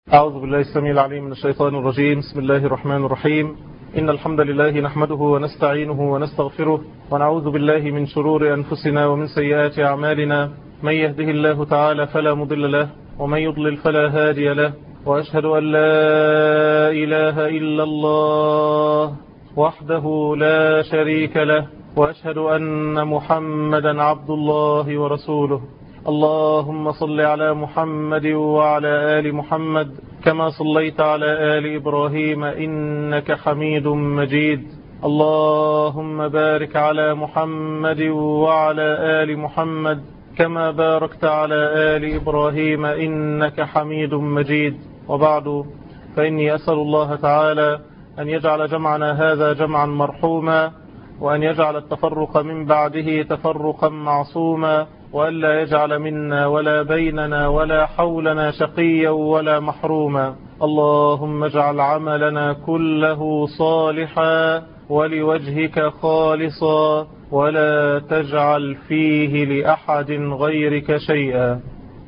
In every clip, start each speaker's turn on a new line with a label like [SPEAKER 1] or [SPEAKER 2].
[SPEAKER 1] أعوذ بالله السميع العليم من الشيطان الرجيم بسم الله الرحمن الرحيم إن الحمد لله نحمده ونستعينه ونستغفره ونعوذ بالله من شرور أنفسنا ومن سيئات أعمالنا من يهده الله تعالى فلا مضل له ومن يضلل فلا هادي له وأشهد أن لا إله إلا الله وحده لا شريك له وأشهد أن محمدا عبد الله ورسوله اللهم صل على محمد وعلى آل محمد كما صليت على آل إبراهيم إنك حميد مجيد اللهم بارك على محمد وعلى آل محمد كما باركت على آل إبراهيم إنك حميد مجيد وبعد فإني أسأل الله تعالى أن يجعل جمعنا هذا جمعا مرحوما وأن يجعل التفرق من بعده تفرقا معصوما وألا يجعل منا ولا بيننا ولا حولنا شقيا ولا محروما اللهم اجعل عملنا كله صالحا ولوجهك خالصا ولا تجعل فيه لأحد غيرك شيئا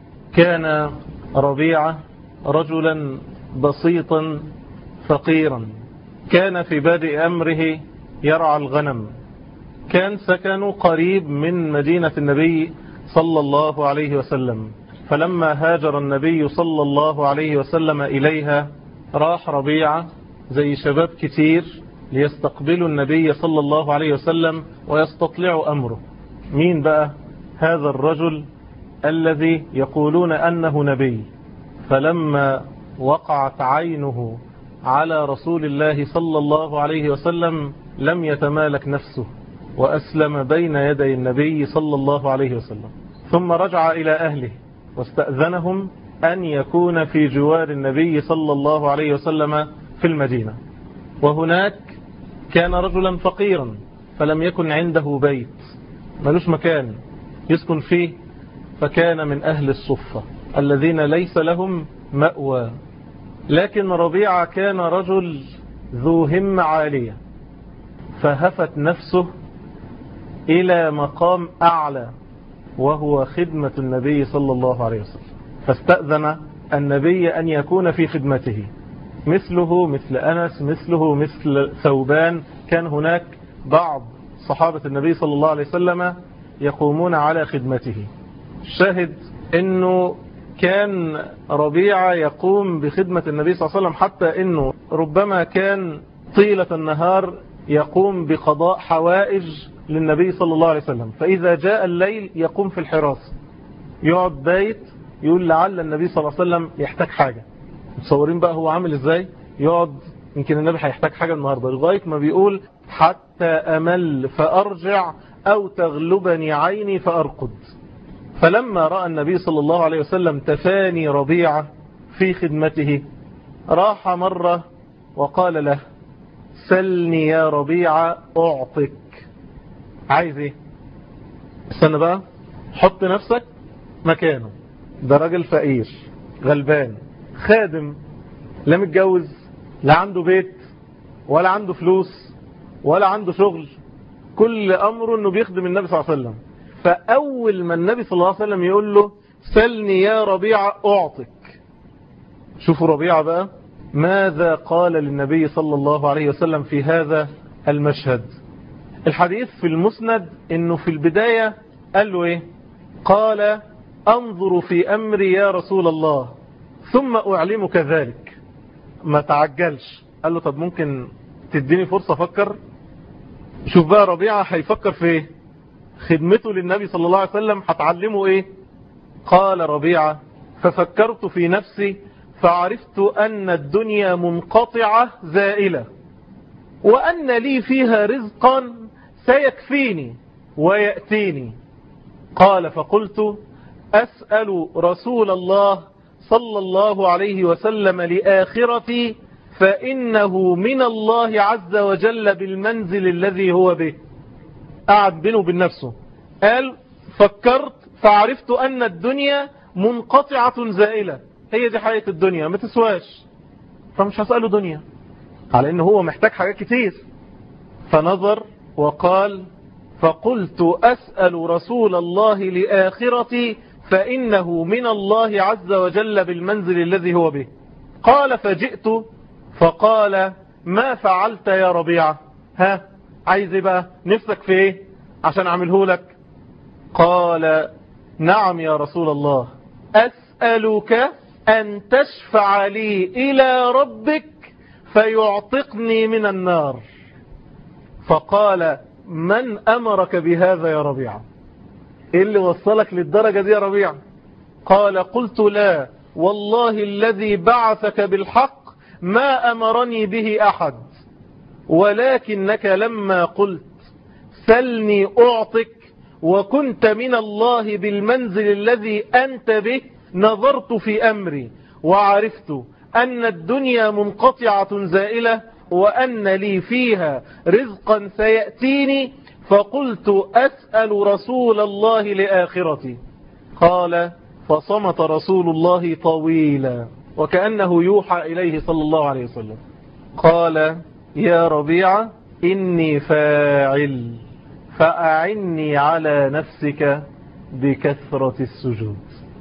[SPEAKER 1] كان ربيعة رجلا بسيطا فقيرا كان في بادئ أمره يرعى الغنم كان سكنه قريب من مدينة النبي صلى الله عليه وسلم فلما هاجر النبي صلى الله عليه وسلم إليها راح ربيعة زي شباب كتير ليستقبلوا النبي صلى الله عليه وسلم ويستطلعوا أمره مين بقى هذا الرجل الذي يقولون أنه نبي فلما وقعت عينه على رسول الله صلى الله عليه وسلم لم يتمالك نفسه وأسلم بين يدي النبي صلى الله عليه وسلم ثم رجع إلى أهله واستأذنهم أن يكون في جوار النبي صلى الله عليه وسلم في المدينة وهناك كان رجلا فقيرا فلم يكن عنده بيت ملوش مكان يسكن فيه فكان من أهل الصفة الذين ليس لهم مأوى لكن ربيعة كان رجل ذو همة عالية فهفت نفسه إلى مقام أعلى وهو خدمة النبي صلى الله عليه وسلم فاستأذن النبي أن يكون في خدمته مثله مثل أنس مثله مثل ثوبان كان هناك بعض صحابة النبي صلى الله عليه وسلم يقومون على خدمته الشاهد أنه كان ربيعة يقوم بخدمة النبي صلى الله عليه وسلم حتى أنه ربما كان طيلة النهار يقوم بقضاء حوائج للنبي صلى الله عليه وسلم فإذا جاء الليل يقوم في الحراسة يقعد بيت يقول لعل النبي صلى الله عليه وسلم يحتاج حاجة متصورين بقى هو عامل ازاي يقعد يمكن النبي هيحتاج حاجة النهاردة لغاية ما بيقول حتى أمل فأرجع أو تغلبني عيني فأرقد فلما رأى النبي صلى الله عليه وسلم تفاني ربيعة في خدمته راح مرة وقال له سلني يا ربيعة أعطك عايز ايه استنى بقى حط نفسك مكانه ده راجل فقير غلبان خادم لا متجوز لا عنده بيت ولا عنده فلوس ولا عنده شغل كل أمره أنه بيخدم النبي صلى الله عليه وسلم فأول ما النبي صلى الله عليه وسلم يقول له سلني يا ربيعة أعطك شوفوا ربيعة بقى ماذا قال للنبي صلى الله عليه وسلم في هذا المشهد الحديث في المسند انه في البداية قال له ايه قال انظر في امري يا رسول الله ثم اعلمك ذلك ما تعجلش قال له طب ممكن تديني فرصة افكر شوف بقى ربيعة هيفكر في ايه خدمته للنبي صلى الله عليه وسلم هتعلمه ايه قال ربيعة ففكرت في نفسي فعرفت ان الدنيا منقطعة زائلة وأن لي فيها رزقا سيكفيني ويأتيني قال فقلت أسأل رسول الله صلى الله عليه وسلم لآخرتي فإنه من الله عز وجل بالمنزل الذي هو به قعد بينه وبين نفسه قال فكرت فعرفت أن الدنيا منقطعة زائلة هي دي حياة الدنيا ما تسواش فمش هسأله دنيا على أنه هو محتاج حاجات كتير فنظر وقال فقلت أسأل رسول الله لآخرتي فإنه من الله عز وجل بالمنزل الذي هو به قال فجئت فقال ما فعلت يا ربيعة ها عايز ايه بقى نفسك في ايه عشان اعمله لك قال نعم يا رسول الله أسألك أن تشفع لي إلى ربك فيعتقني من النار فقال من أمرك بهذا يا ربيعة إيه اللي وصلك للدرجة دي يا ربيعة قال قلت لا والله الذي بعثك بالحق ما أمرني به أحد ولكنك لما قلت سلني أعطك وكنت من الله بالمنزل الذي أنت به نظرت في أمري وعرفت أن الدنيا منقطعة زائلة وأن لي فيها رزقا سيأتيني فقلت أسأل رسول الله لآخرتي قال فصمت رسول الله طويلا وكأنه يوحى إليه صلى الله عليه وسلم قال يا ربيعة إني فاعل فأعني على نفسك بكثرة السجود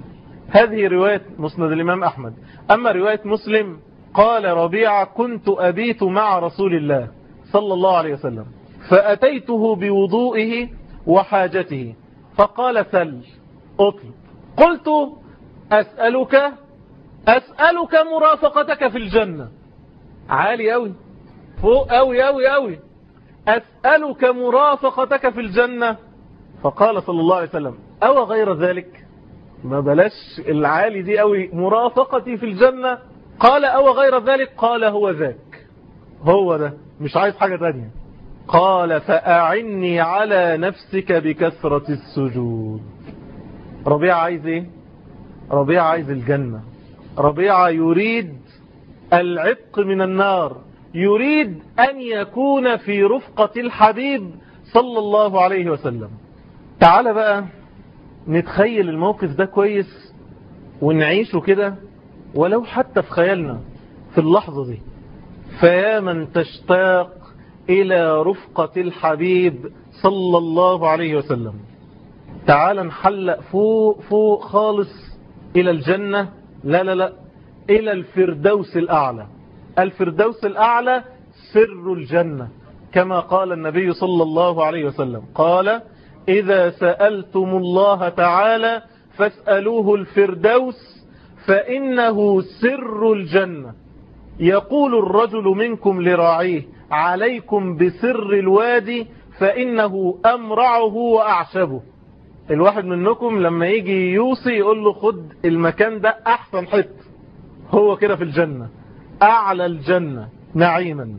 [SPEAKER 1] هذه رواية مسند الإمام أحمد أما رواية مسلم قال ربيعة كنت أبيت مع رسول الله صلى الله عليه وسلم فأتيته بوضوئه وحاجته فقال سل أطلب قلت أسألك أسألك مرافقتك في الجنة عالي أوي فوق أوي أوي أوي أسألك مرافقتك في الجنة فقال صلى الله عليه وسلم أو غير ذلك ما بلاش العالي دي أوي مرافقتي في الجنة قال أو غير ذلك قال هو ذاك هو ده مش عايز حاجة تانية قال فأعني على نفسك بكثرة السجود ربيع عايز ايه ربيع عايز الجنة ربيع يريد العتق من النار يريد أن يكون في رفقة الحبيب صلى الله عليه وسلم تعال بقى نتخيل الموقف ده كويس ونعيشه كده ولو حتى في خيالنا في اللحظة دي فيا من تشتاق إلى رفقة الحبيب صلى الله عليه وسلم تعال نحلق فوق فوق خالص إلى الجنة لا لا لا إلى الفردوس الأعلى الفردوس الأعلى سر الجنة كما قال النبي صلى الله عليه وسلم قال إذا سألتم الله تعالى فاسألوه الفردوس فإنه سر الجنة يقول الرجل منكم لراعيه عليكم بسر الوادي فإنه أمرعه وأعشبه الواحد منكم لما يجي يوصي يقول له خد المكان ده أحسن حت هو كده في الجنة أعلى الجنة نعيما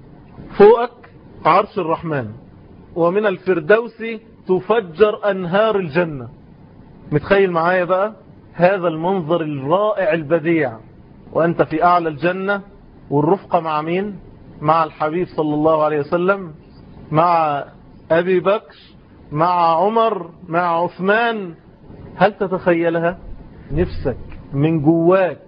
[SPEAKER 1] فوقك عرش الرحمن ومن الفردوس تفجر أنهار الجنة متخيل معايا بقى هذا المنظر الرائع البديع وأنت في أعلى الجنة والرفقة مع مين مع الحبيب صلى الله عليه وسلم مع أبي بكر مع عمر مع عثمان هل تتخيلها نفسك من جواك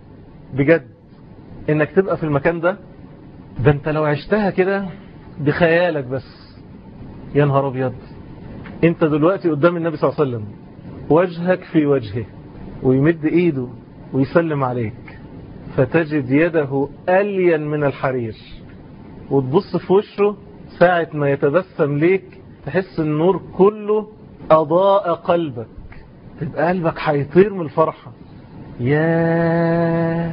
[SPEAKER 1] بجد انك تبقى في المكان ده ده انت لو عشتها كده بخيالك بس يا نهار ابيض انت دلوقتي قدام النبي صلى الله عليه وسلم وجهك في وجهه ويمد ايده ويسلم عليك فتجد يده ألين من الحرير وتبص في وشه ساعة ما يتبسم ليك تحس النور كله أضاء قلبك تبقى قلبك هيطير من الفرحة يا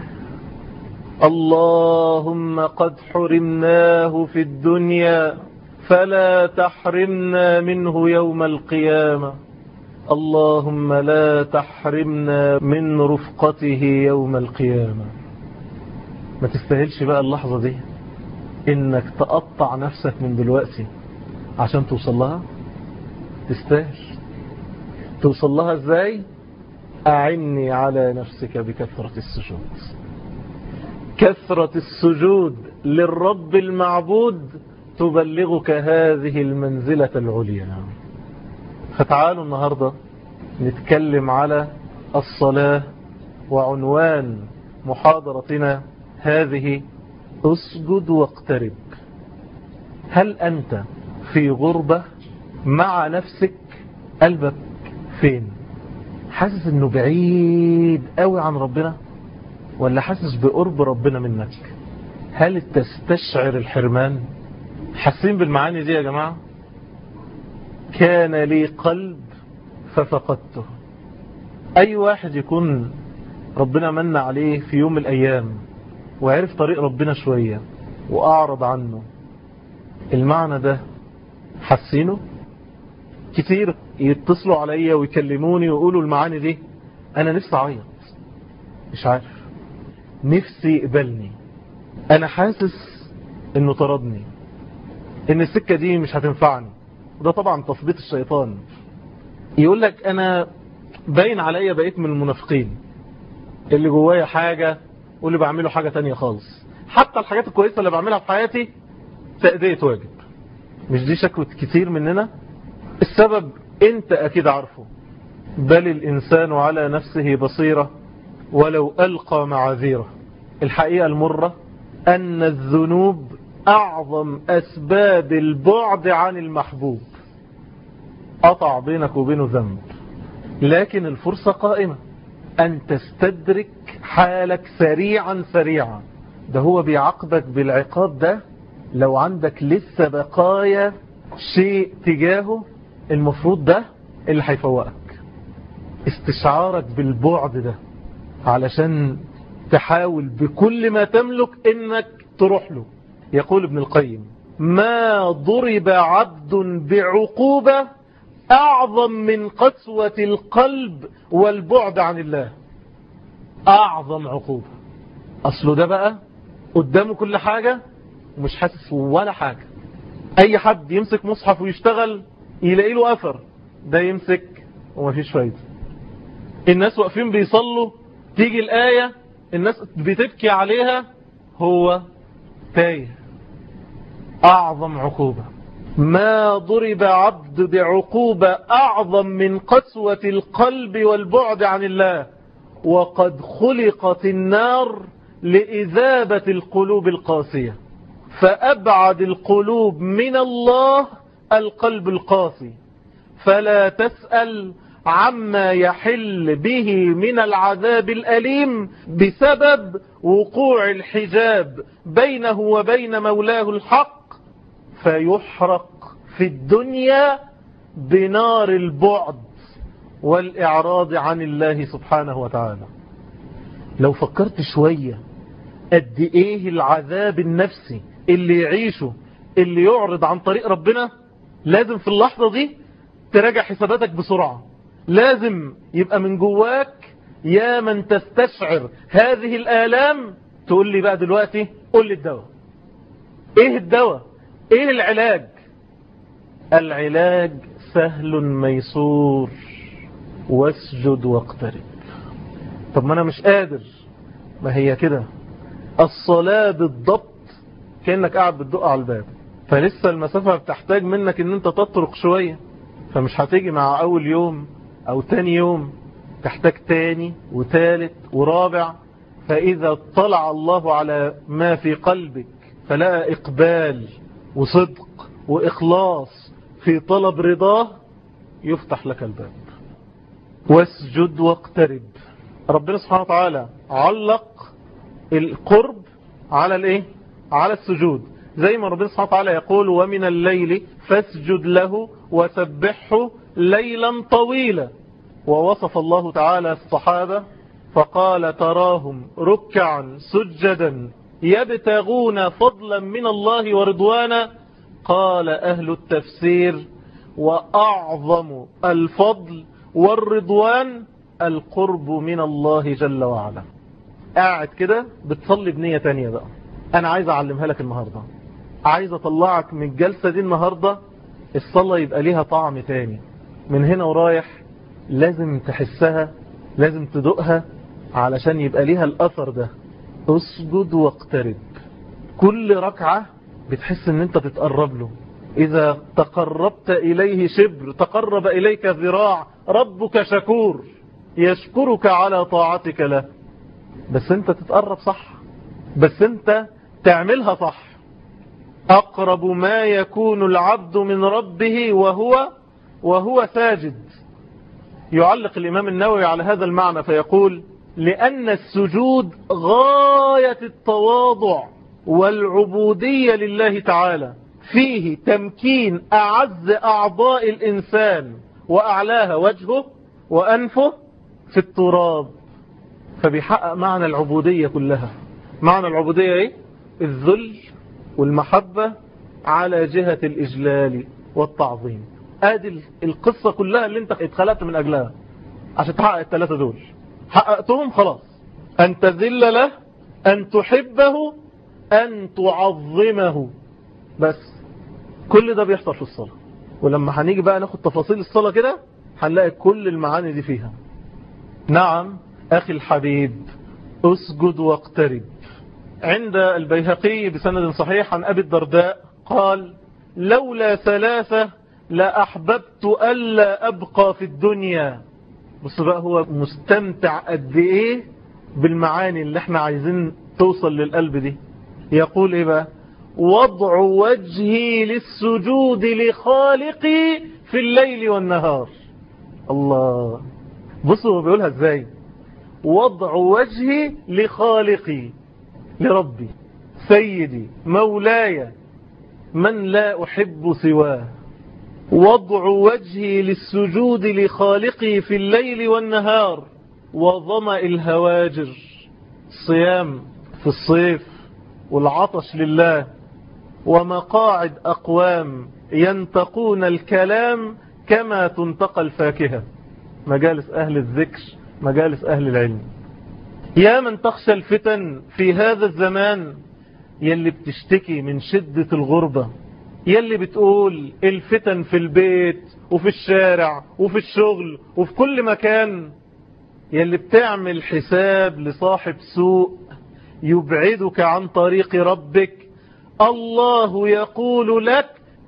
[SPEAKER 1] اللهم قد حرمناه في الدنيا فلا تحرمنا منه يوم القيامة اللهم لا تحرمنا من رفقته يوم القيامة ما تستاهلش بقى اللحظة دي انك تقطع نفسك من دلوقتي عشان توصل لها تستاهل توصل لها ازاي اعني على نفسك بكثرة السجود كثرة السجود للرب المعبود تبلغك هذه المنزلة العليا فتعالوا النهاردة نتكلم على الصلاة وعنوان محاضرتنا هذه اسجد واقترب هل أنت في غربة مع نفسك قلبك فين حاسس انه بعيد قوي عن ربنا ولا حاسس بقرب ربنا منك هل تستشعر الحرمان حاسين بالمعاني دي يا جماعة كان لي قلب ففقدته أي واحد يكون ربنا من عليه في يوم من الأيام وعرف طريق ربنا شوية وأعرض عنه المعنى ده حسينه كتير يتصلوا عليا ويكلموني ويقولوا المعاني دي أنا نفسي أعيط مش عارف نفسي يقبلني أنا حاسس إنه طردني إن السكة دي مش هتنفعني وده طبعا تثبيت الشيطان يقول لك أنا باين عليا بقيت من المنافقين اللي جوايا حاجة واللي بعمله حاجة تانية خالص حتى الحاجات الكويسة اللي بعملها في حياتي تأدية واجب مش دي شكوة كتير مننا السبب انت اكيد عارفه بل الانسان على نفسه بصيرة ولو ألقى معاذيره الحقيقة المرة أن الذنوب أعظم أسباب البعد عن المحبوب قطع بينك وبينه ذنب لكن الفرصة قائمة أن تستدرك حالك سريعا سريعا ده هو بيعاقبك بالعقاب ده لو عندك لسه بقايا شيء تجاهه المفروض ده اللي هيفوقك استشعارك بالبعد ده علشان تحاول بكل ما تملك انك تروح له يقول ابن القيم ما ضرب عبد بعقوبة اعظم من قسوة القلب والبعد عن الله اعظم عقوبة اصله ده بقى قدامه كل حاجة ومش حاسس ولا حاجة اي حد يمسك مصحف ويشتغل يلاقي له اثر ده يمسك ومفيش فايدة الناس واقفين بيصلوا تيجي الآية الناس بتبكي عليها هو تايه أعظم عقوبة ما ضرب عبد بعقوبة أعظم من قسوة القلب والبعد عن الله وقد خلقت النار لإذابة القلوب القاسية فأبعد القلوب من الله القلب القاسي فلا تسأل عما يحل به من العذاب الأليم بسبب وقوع الحجاب بينه وبين مولاه الحق فيحرق في الدنيا بنار البعد والإعراض عن الله سبحانه وتعالى لو فكرت شوية قد ايه العذاب النفسي اللي يعيشه اللي يعرض عن طريق ربنا لازم في اللحظة دي تراجع حساباتك بسرعة لازم يبقى من جواك يا من تستشعر هذه الآلام تقول لي بقى دلوقتي قول لي الدواء ايه الدواء ايه العلاج العلاج سهل ميسور واسجد واقترب طب ما انا مش قادر ما هي كده الصلاة بالضبط كأنك قاعد بتدق على الباب فلسه المسافة بتحتاج منك ان انت تطرق شوية فمش هتيجي مع اول يوم او تاني يوم تحتاج تاني وتالت ورابع فاذا طلع الله على ما في قلبك فلا اقبال وصدق واخلاص في طلب رضاه يفتح لك الباب واسجد واقترب ربنا سبحانه وتعالى علق القرب على الايه على السجود زي ما ربنا سبحانه وتعالى يقول ومن الليل فاسجد له وسبحه ليلا طويلا ووصف الله تعالى الصحابة فقال تراهم ركعا سجدا يبتغون فضلا من الله ورضوانا قال أهل التفسير وأعظم الفضل والرضوان القرب من الله جل وعلا قاعد كده بتصلي بنية تانية بقى أنا عايز أعلمها لك النهاردة عايز أطلعك من الجلسة دي النهاردة الصلاة يبقى ليها طعم تاني من هنا ورايح لازم تحسها لازم تدقها علشان يبقى ليها الأثر ده اسجد واقترب كل ركعة بتحس ان انت تتقرب له اذا تقربت اليه شبر تقرب اليك ذراع ربك شكور يشكرك على طاعتك له بس انت تتقرب صح بس انت تعملها صح اقرب ما يكون العبد من ربه وهو وهو ساجد يعلق الامام النووي على هذا المعنى فيقول لأن السجود غاية التواضع والعبودية لله تعالى فيه تمكين أعز أعضاء الإنسان وأعلاها وجهه وأنفه في التراب فبيحقق معنى العبودية كلها معنى العبودية ايه الذل والمحبة على جهة الإجلال والتعظيم ادي القصة كلها اللي انت اتخلقت من أجلها عشان تحقق الثلاثة دول حققتهم خلاص أن تذل له أن تحبه أن تعظمه بس كل ده بيحصل في الصلاة ولما هنيجي بقى ناخد تفاصيل الصلاة كده هنلاقي كل المعاني دي فيها نعم أخي الحبيب أسجد واقترب عند البيهقي بسند صحيح عن أبي الدرداء قال لولا ثلاثة لأحببت ألا أبقى في الدنيا بص بقى هو مستمتع قد إيه بالمعاني اللي احنا عايزين توصل للقلب دي يقول إيه بقى وضع وجهي للسجود لخالقي في الليل والنهار الله بصوا هو بيقولها ازاي وضع وجهي لخالقي لربي سيدي مولاي من لا أحب سواه وضع وجهي للسجود لخالقي في الليل والنهار وظمأ الهواجر الصيام في الصيف والعطش لله ومقاعد أقوام ينتقون الكلام كما تنتقى الفاكهة مجالس أهل الذكر مجالس أهل العلم يا من تخشى الفتن في هذا الزمان يلي بتشتكي من شدة الغربة يلي بتقول الفتن في البيت وفي الشارع وفي الشغل وفي كل مكان يلي بتعمل حساب لصاحب سوء يبعدك عن طريق ربك الله يقول لك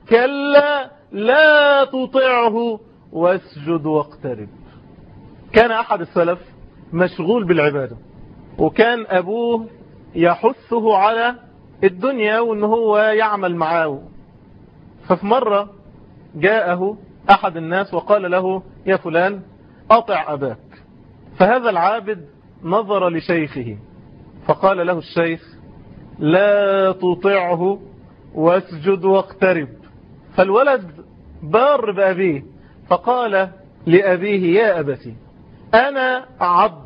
[SPEAKER 1] كلا لا تطعه واسجد واقترب كان أحد السلف مشغول بالعبادة وكان أبوه يحثه على الدنيا وأنه هو يعمل معاه ففي مرة جاءه أحد الناس وقال له يا فلان أطع أباك فهذا العابد نظر لشيخه فقال له الشيخ لا تطعه واسجد واقترب فالولد بار بأبيه فقال لأبيه يا أبتي أنا عبد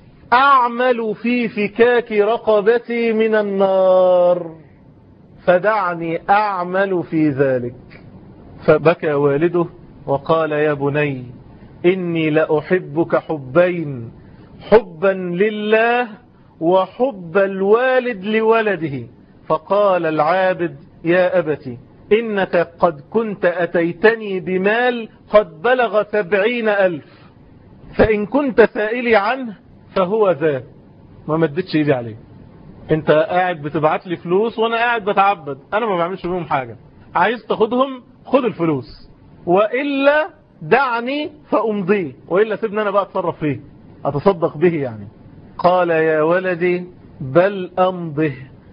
[SPEAKER 1] أعمل في فكاك رقبتي من النار فدعني أعمل في ذلك فبكى والده وقال يا بني إني لأحبك حبين حبا لله وحب الوالد لولده فقال العابد يا أبتي إنك قد كنت أتيتني بمال قد بلغ سبعين ألف فإن كنت سائلي عنه فهو ذا ما مدتش إيدي عليه انت قاعد بتبعت لي فلوس وانا قاعد بتعبد انا ما بعملش بيهم حاجة عايز تاخدهم خد الفلوس وإلا دعني فأمضيه وإلا سيبني أنا بقى أتصرف فيه أتصدق به يعني قال يا ولدي بل أمضه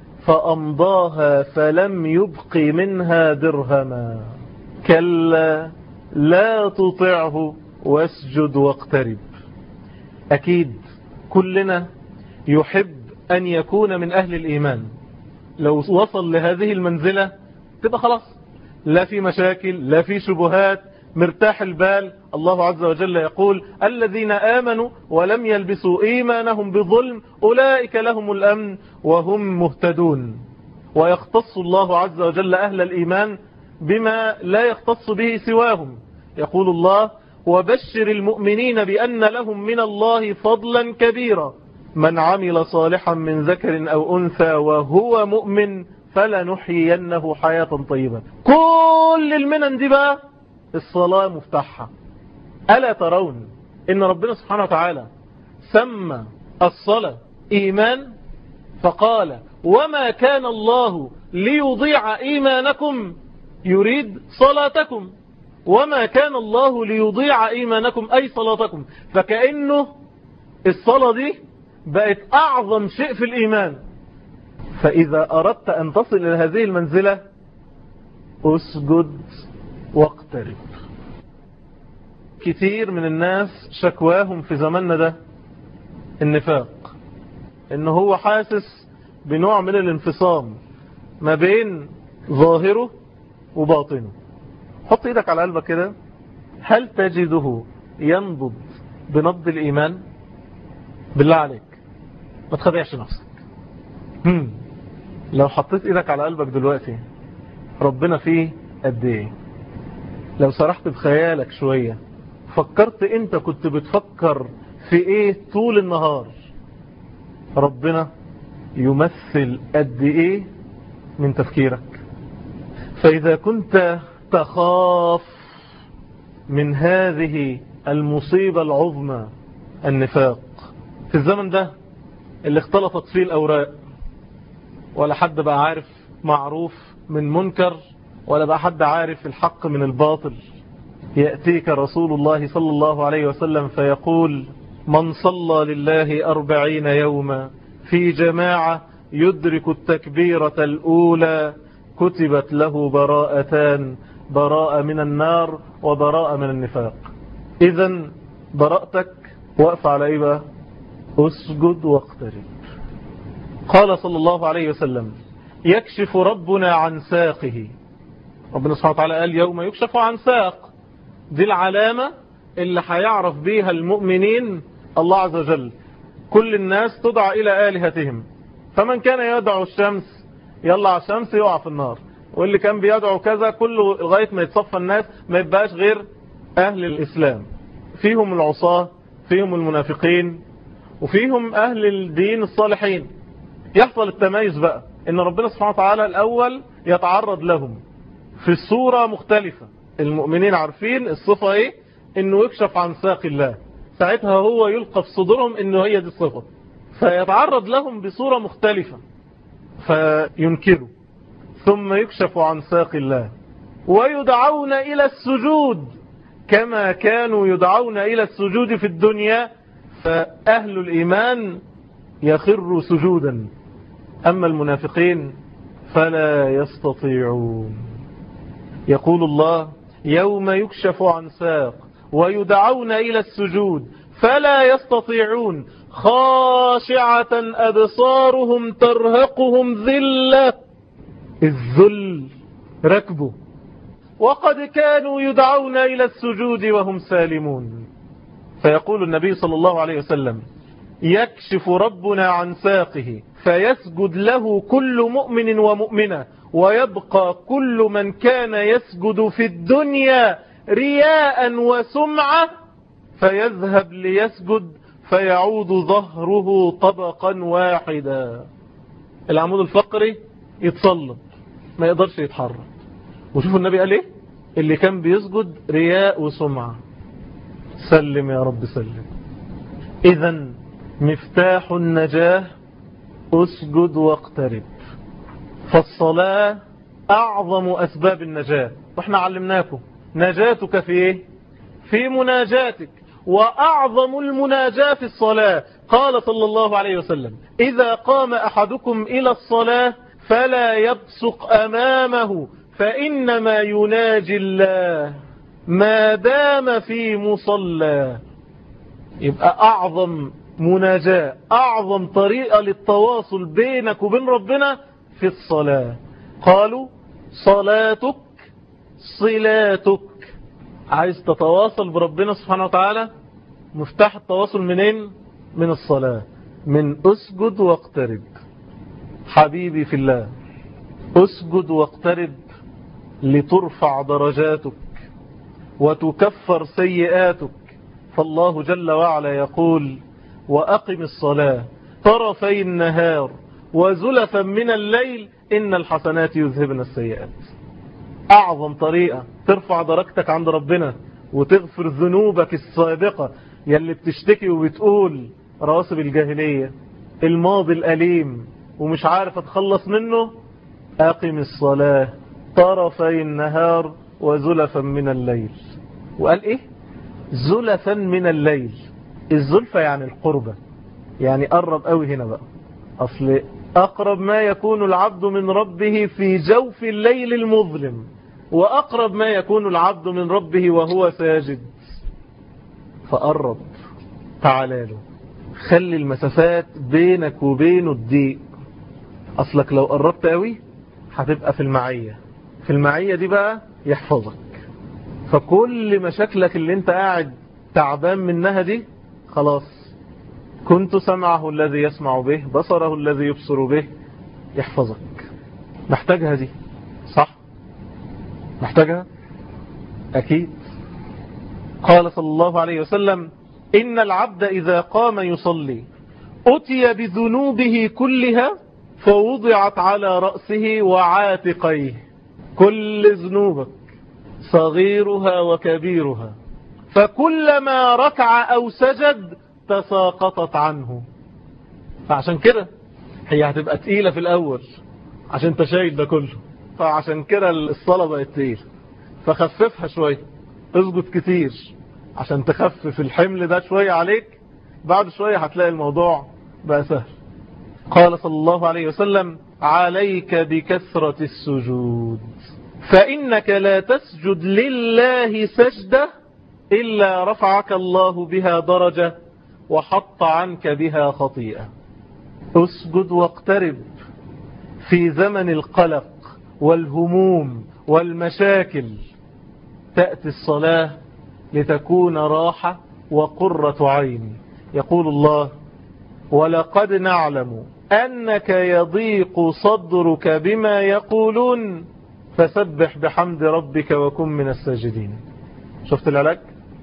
[SPEAKER 1] فأمضاها فلم يبق منها درهما كلا لا تطعه واسجد واقترب أكيد كلنا يحب أن يكون من أهل الإيمان لو وصل لهذه المنزلة تبقى خلاص لا في مشاكل لا في شبهات مرتاح البال الله عز وجل يقول الذين آمنوا ولم يلبسوا إيمانهم بظلم أولئك لهم الأمن وهم مهتدون ويختص الله عز وجل أهل الإيمان بما لا يختص به سواهم يقول الله وبشر المؤمنين بأن لهم من الله فضلا كبيرا من عمل صالحا من ذكر أو أنثى وهو مؤمن فلنحيينه حياة طيبة كل المنن دي بقى الصلاة مفتاحها ألا ترون إن ربنا سبحانه وتعالى سمى الصلاة إيمان فقال وما كان الله ليضيع إيمانكم يريد صلاتكم وما كان الله ليضيع إيمانكم أي صلاتكم فكأنه الصلاة دي بقت أعظم شيء في الإيمان فإذا أردت أن تصل إلى هذه المنزلة أسجد واقترب كثير من الناس شكواهم في زماننا ده النفاق ان هو حاسس بنوع من الانفصام ما بين ظاهره وباطنه حط ايدك على قلبك كده هل تجده ينبض بنبض الإيمان بالله عليك ما تخدعش نفسك هم. لو حطيت ايدك على قلبك دلوقتي ربنا فيه قد ايه لو سرحت بخيالك شوية فكرت انت كنت بتفكر في ايه طول النهار ربنا يمثل قد ايه من تفكيرك فاذا كنت تخاف من هذه المصيبة العظمى النفاق في الزمن ده اللي اختلطت فيه الأوراق ولا حد بقى عارف معروف من منكر ولا بقى حد عارف الحق من الباطل يأتيك رسول الله صلى الله عليه وسلم فيقول من صلى لله أربعين يوما في جماعة يدرك التكبيرة الأولى كتبت له براءتان براءة من النار وبراءة من النفاق إذا براءتك وقف على إيه بقى اسجد واقترب قال صلى الله عليه وسلم يكشف ربنا عن ساقه ربنا سبحانه وتعالى قال يوم يكشف عن ساق دي العلامة اللي هيعرف بيها المؤمنين الله عز وجل كل الناس تدعى إلى آلهتهم فمن كان يدعو الشمس يلا على الشمس يقع في النار واللي كان بيدعو كذا كله لغاية ما يتصفى الناس ما يبقاش غير أهل الإسلام فيهم العصاة فيهم المنافقين وفيهم أهل الدين الصالحين يحصل التميز بقى ان ربنا سبحانه وتعالى الأول يتعرض لهم في صورة مختلفة المؤمنين عارفين الصفة ايه انه يكشف عن ساق الله ساعتها هو يلقى في صدورهم انه هي دي الصفة فيتعرض لهم بصورة مختلفة فينكروا ثم يكشف عن ساق الله ويدعون إلى السجود كما كانوا يدعون إلى السجود في الدنيا فأهل الإيمان يخر سجودا أما المنافقين فلا يستطيعون يقول الله يوم يكشف عن ساق ويدعون إلى السجود فلا يستطيعون خاشعة أبصارهم ترهقهم ذلة الذل ركبه وقد كانوا يدعون إلى السجود وهم سالمون فيقول النبي صلى الله عليه وسلم يكشف ربنا عن ساقه فيسجد له كل مؤمن ومؤمنة ويبقى كل من كان يسجد في الدنيا رياء وسمعة فيذهب ليسجد فيعود ظهره طبقا واحدا العمود الفقري يتصلب ما يقدرش يتحرك وشوفوا النبي قال ايه اللي كان بيسجد رياء وسمعة سلم يا رب سلم اذا مفتاح النجاة اسجد واقترب فالصلاة اعظم اسباب النجاة واحنا علمناكم نجاتك في ايه في مناجاتك وأعظم المناجاة في الصلاة قال صلى الله عليه وسلم إذا قام أحدكم إلى الصلاة فلا يبصق أمامه فإنما يناجي الله ما دام في مصلى يبقى أعظم مناجاة أعظم طريقة للتواصل بينك وبين ربنا في الصلاة قالوا صلاتك صلاتك عايز تتواصل بربنا سبحانه وتعالى مفتاح التواصل منين من الصلاة من اسجد واقترب حبيبي في الله اسجد واقترب لترفع درجاتك وتكفر سيئاتك فالله جل وعلا يقول وأقم الصلاة طرفي النهار وزلفا من الليل إن الحسنات يذهبن السيئات أعظم طريقة ترفع درجتك عند ربنا وتغفر ذنوبك السابقة يلي بتشتكي وبتقول رواسب الجاهلية الماضي الأليم ومش عارف اتخلص منه أقم الصلاة طرفي النهار وزلفا من الليل وقال إيه زلفا من الليل الزلفة يعني القربة يعني قرب قوي هنا بقى أصل أقرب ما يكون العبد من ربه في جوف الليل المظلم وأقرب ما يكون العبد من ربه وهو ساجد فقرب تعالى له خلي المسافات بينك وبينه الضيق أصلك لو قربت قوي هتبقى في المعية في المعية دي بقى يحفظك فكل مشاكلك اللي انت قاعد تعبان منها دي خلاص كنت سمعه الذي يسمع به بصره الذي يبصر به يحفظك محتاجها دي صح محتاجها أكيد قال صلى الله عليه وسلم إن العبد إذا قام يصلي أتي بذنوبه كلها فوضعت على رأسه وعاتقيه كل ذنوبك صغيرها وكبيرها فكلما ركع أو سجد تساقطت عنه فعشان كده هي هتبقى تقيلة في الأول عشان تشاهد ده كله فعشان كده الصلاة بقت تقيلة فخففها شوية اسجد كتير عشان تخفف الحمل ده شوية عليك بعد شوية هتلاقي الموضوع بقى سهل قال صلى الله عليه وسلم عليك بكثرة السجود فإنك لا تسجد لله سجدة إلا رفعك الله بها درجة وحط عنك بها خطيئة اسجد واقترب في زمن القلق والهموم والمشاكل تأتي الصلاة لتكون راحة وقرة عين يقول الله ولقد نعلم أنك يضيق صدرك بما يقولون فسبح بحمد ربك وكن من الساجدين شفت العلاج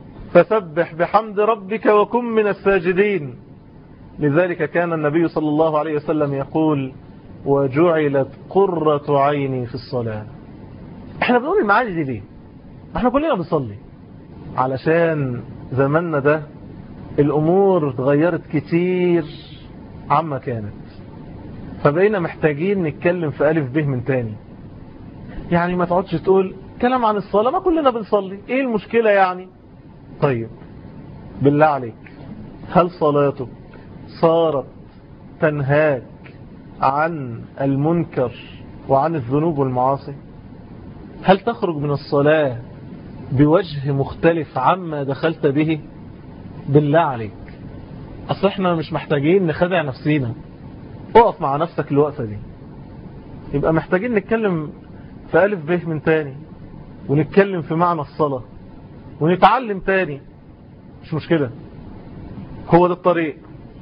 [SPEAKER 1] فسبح بحمد ربك وكن من الساجدين لذلك كان النبي صلى الله عليه وسلم يقول وجعلت قرة عيني في الصلاة احنا بنقول المعاني دي ليه احنا كلنا بنصلي علشان زماننا ده الامور اتغيرت كتير عما كانت فبقينا محتاجين نتكلم في ألف به من تاني يعني ما تقعدش تقول كلام عن الصلاة ما كلنا بنصلي ايه المشكلة يعني طيب بالله عليك هل صلاتك صارت تنهاك عن المنكر وعن الذنوب والمعاصي هل تخرج من الصلاة بوجه مختلف عما دخلت به بالله عليك اصل احنا مش محتاجين نخدع نفسينا اقف مع نفسك الوقفة دي يبقى محتاجين نتكلم في ألف به من تاني ونتكلم في معنى الصلاة ونتعلم تاني مش مشكلة هو ده الطريق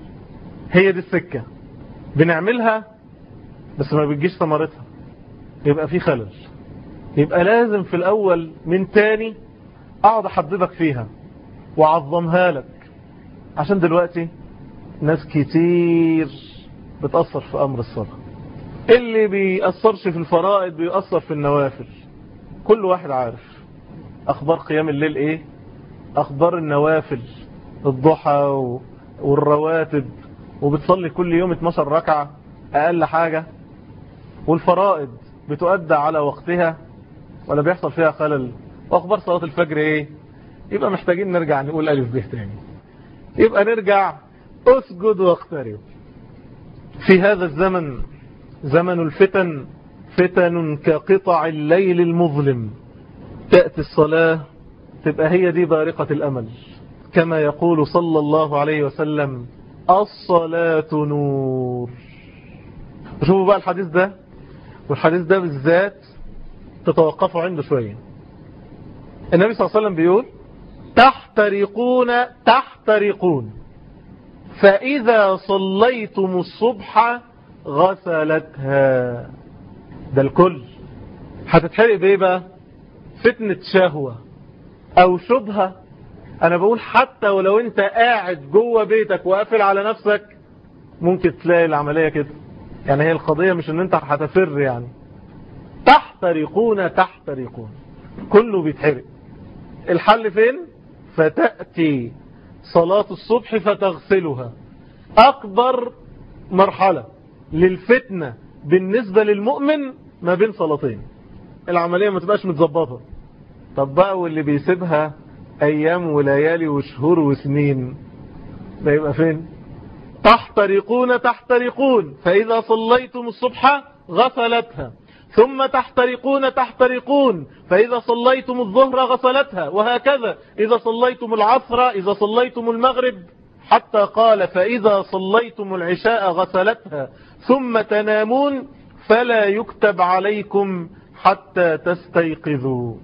[SPEAKER 1] هي دي السكة بنعملها بس ما بتجيش ثمرتها يبقى في خلل يبقى لازم في الأول من تاني أقعد أحببك فيها وعظمها لك عشان دلوقتي ناس كتير بتأثر في أمر الصلاة اللي بيأثرش في الفرائض بيأثر في النوافل كل واحد عارف أخبار قيام الليل إيه أخبار النوافل الضحى والرواتب وبتصلي كل يوم 12 ركعة أقل حاجة والفرائض بتؤدى على وقتها ولا بيحصل فيها خلل وأخبار صلاة الفجر إيه يبقى محتاجين نرجع نقول ألف به تاني يبقى نرجع أسجد واقترب في هذا الزمن زمن الفتن فتن كقطع الليل المظلم تأتي الصلاة تبقى هي دي بارقة الأمل كما يقول صلى الله عليه وسلم الصلاة نور شوفوا بقى الحديث ده والحديث ده بالذات تتوقفوا عنده شوية النبي صلى الله عليه وسلم بيقول تحترقون تحترقون فإذا صليتم الصبح غسلتها ده الكل هتتحرق بايه بقى فتنة شهوة او شبهة انا بقول حتى ولو انت قاعد جوه بيتك وقافل على نفسك ممكن تلاقي العملية كده يعني هي القضية مش ان انت هتفر يعني تحترقون تحترقون كله بيتحرق الحل فين فتأتي صلاة الصبح فتغسلها أكبر مرحلة للفتنة بالنسبة للمؤمن ما بين صلاتين العملية ما تبقاش متظبطة طب بقى واللي بيسيبها أيام وليالي وشهور وسنين ده يبقى فين تحترقون تحترقون فإذا صليتم الصبح غسلتها ثم تحترقون تحترقون فإذا صليتم الظهر غسلتها وهكذا إذا صليتم العصر إذا صليتم المغرب حتى قال فإذا صليتم العشاء غسلتها ثم تنامون فلا يكتب عليكم حتى تستيقظوا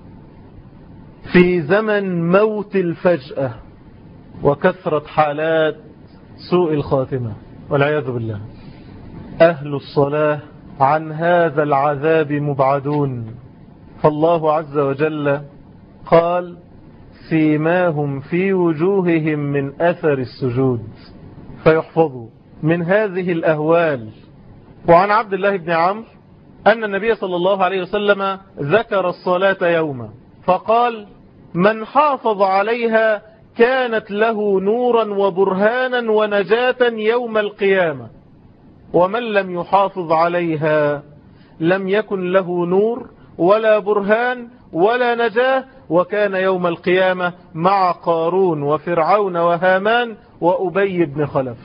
[SPEAKER 1] في زمن موت الفجأة وكثرة حالات سوء الخاتمة والعياذ بالله أهل الصلاة عن هذا العذاب مبعدون فالله عز وجل قال سيماهم في وجوههم من أثر السجود فيحفظوا من هذه الأهوال وعن عبد الله بن عمرو أن النبي صلى الله عليه وسلم ذكر الصلاة يوما فقال من حافظ عليها كانت له نورا وبرهانا ونجاة يوم القيامة ومن لم يحافظ عليها لم يكن له نور ولا برهان ولا نجاة وكان يوم القيامة مع قارون وفرعون وهامان وأبي بن خلف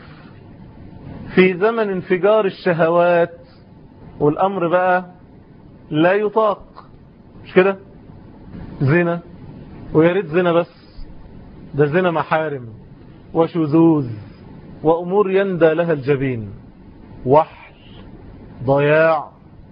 [SPEAKER 1] في زمن انفجار الشهوات والأمر بقى لا يطاق مش كده زنا وياريت زنا بس ده زنا محارم وشذوذ وأمور يندى لها الجبين وحل ضياع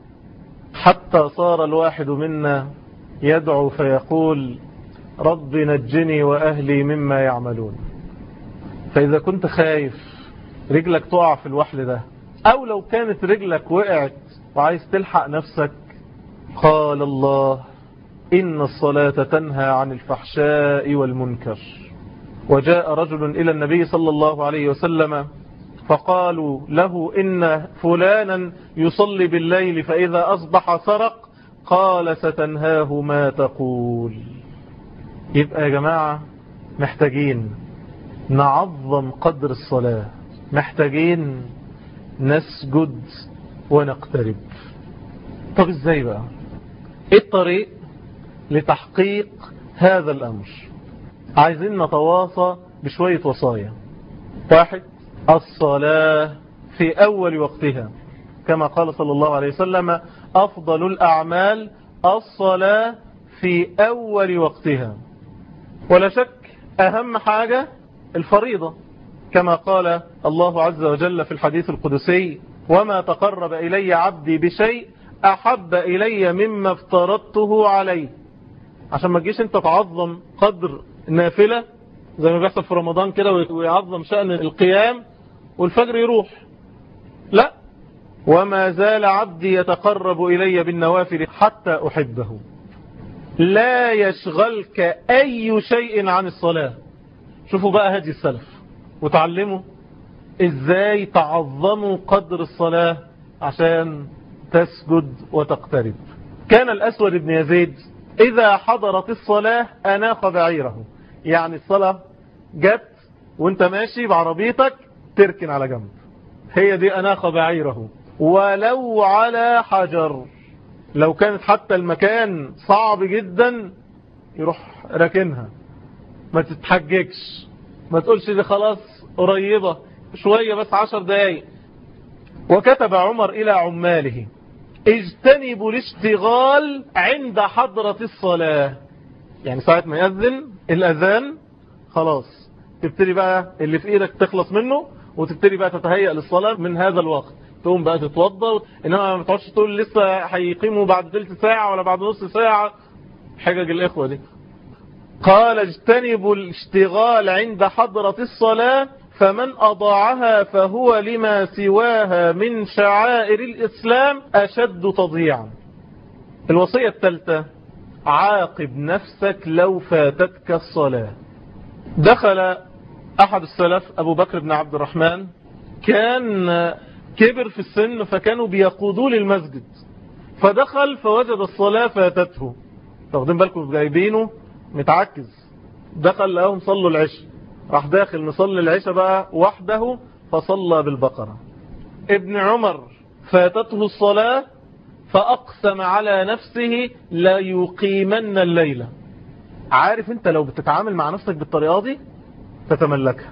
[SPEAKER 1] حتى صار الواحد منا يدعو فيقول رب نجني وأهلي مما يعملون فإذا كنت خايف رجلك تقع في الوحل ده أو لو كانت رجلك وقعت وعايز تلحق نفسك قال الله إن الصلاة تنهى عن الفحشاء والمنكر وجاء رجل إلى النبي صلى الله عليه وسلم فقالوا له إن فلانا يصلي بالليل فإذا أصبح سرق قال ستنهاه ما تقول يبقى يا جماعة محتاجين نعظم قدر الصلاة محتاجين نسجد ونقترب طب ازاي بقى ايه الطريق لتحقيق هذا الامر عايزين نتواصى بشوية وصايا واحد الصلاة في أول وقتها كما قال صلى الله عليه وسلم أفضل الأعمال الصلاة في أول وقتها ولا شك أهم حاجة الفريضة كما قال الله عز وجل في الحديث القدسي وما تقرب إلي عبدي بشيء أحب إلي مما افترضته عليه عشان ما تجيش انت تعظم قدر نافلة زي ما بيحصل في رمضان كده ويعظم شأن القيام والفجر يروح لا وما زال عبدي يتقرب إلي بالنوافل حتى أحبه لا يشغلك أي شيء عن الصلاة شوفوا بقى هدي السلف وتعلموا ازاي تعظموا قدر الصلاة عشان تسجد وتقترب كان الأسود بن يزيد إذا حضرت الصلاة أناخ بعيره يعني الصلاة جت وانت ماشي بعربيتك تركن على جنب هي دي أناخ بعيره ولو على حجر لو كانت حتى المكان صعب جدا يروح راكنها ما تتحججش ما تقولش دي خلاص قريبة شوية بس عشر دقايق وكتب عمر إلى عماله اجتنبوا الاشتغال عند حضرة الصلاة يعني ساعة ما يأذن الأذان خلاص تبتدي بقى اللي في ايدك تخلص منه وتبتدي بقى تتهيأ للصلاة من هذا الوقت تقوم بقى تتوضى انما ما تقعدش تقول لسه هيقيموا بعد ثلث ساعة ولا بعد نص ساعة حجج الإخوة دي قال اجتنبوا الاشتغال عند حضرة الصلاة فمن أضاعها فهو لما سواها من شعائر الإسلام أشد تضييعا الوصية الثالثة عاقب نفسك لو فاتتك الصلاة دخل أحد السلف أبو بكر بن عبد الرحمن كان كبر في السن فكانوا بيقودوا للمسجد فدخل فوجد الصلاة فاتته تاخدين بالكم جايبينه متعكز دخل لهم صلوا العشاء راح داخل نصلي العشاء بقى وحده فصلى بالبقرة ابن عمر فاتته الصلاة فأقسم على نفسه لا يقيمن الليلة عارف انت لو بتتعامل مع نفسك بالطريقة دي تتملكها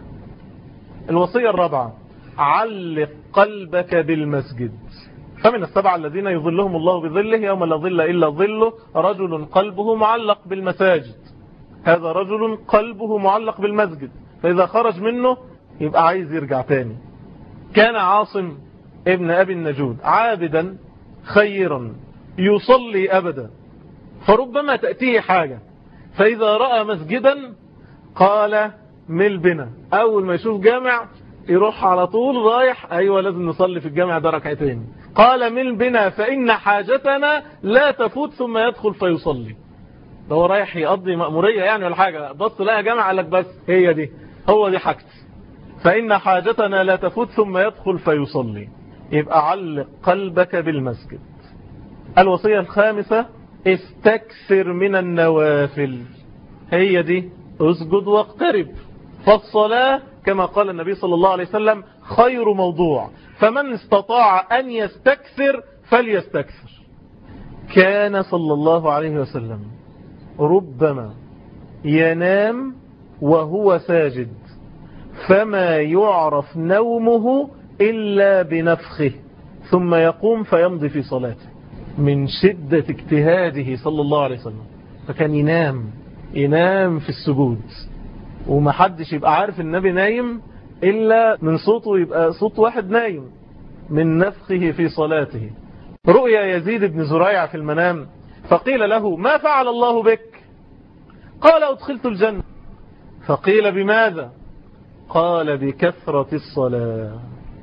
[SPEAKER 1] الوصية الرابعة علق قلبك بالمسجد فمن السبعة الذين يظلهم الله بظله يوم لا ظل إلا ظله رجل قلبه معلق بالمساجد هذا رجل قلبه معلق بالمسجد فإذا خرج منه يبقى عايز يرجع تاني كان عاصم ابن أبي النجود عابدا خيرا يصلي أبدا فربما تأتيه حاجة فإذا رأى مسجدا قال مل بنا أول ما يشوف جامع يروح على طول رايح أيوة لازم نصلي في الجامع ده ركعتين قال مل بنا فإن حاجتنا لا تفوت ثم يدخل فيصلي ده هو رايح يقضي مأمورية يعني ولا حاجة بص لا يا جامع قال لك بس هي دي هو دي حاجتي فإن حاجتنا لا تفوت ثم يدخل فيصلي يبقى علق قلبك بالمسجد الوصية الخامسة استكثر من النوافل هي دي اسجد واقترب فالصلاة كما قال النبي صلى الله عليه وسلم خير موضوع فمن استطاع أن يستكثر فليستكثر كان صلى الله عليه وسلم ربما ينام وهو ساجد فما يعرف نومه إلا بنفخه ثم يقوم فيمضي في صلاته من شدة اجتهاده صلى الله عليه وسلم فكان ينام ينام في السجود ومحدش يبقى عارف النبي نايم إلا من صوته يبقى صوت واحد نايم من نفخه في صلاته رؤيا يزيد بن زريع في المنام فقيل له ما فعل الله بك قال أدخلت الجنة فقيل بماذا قال بكثرة الصلاة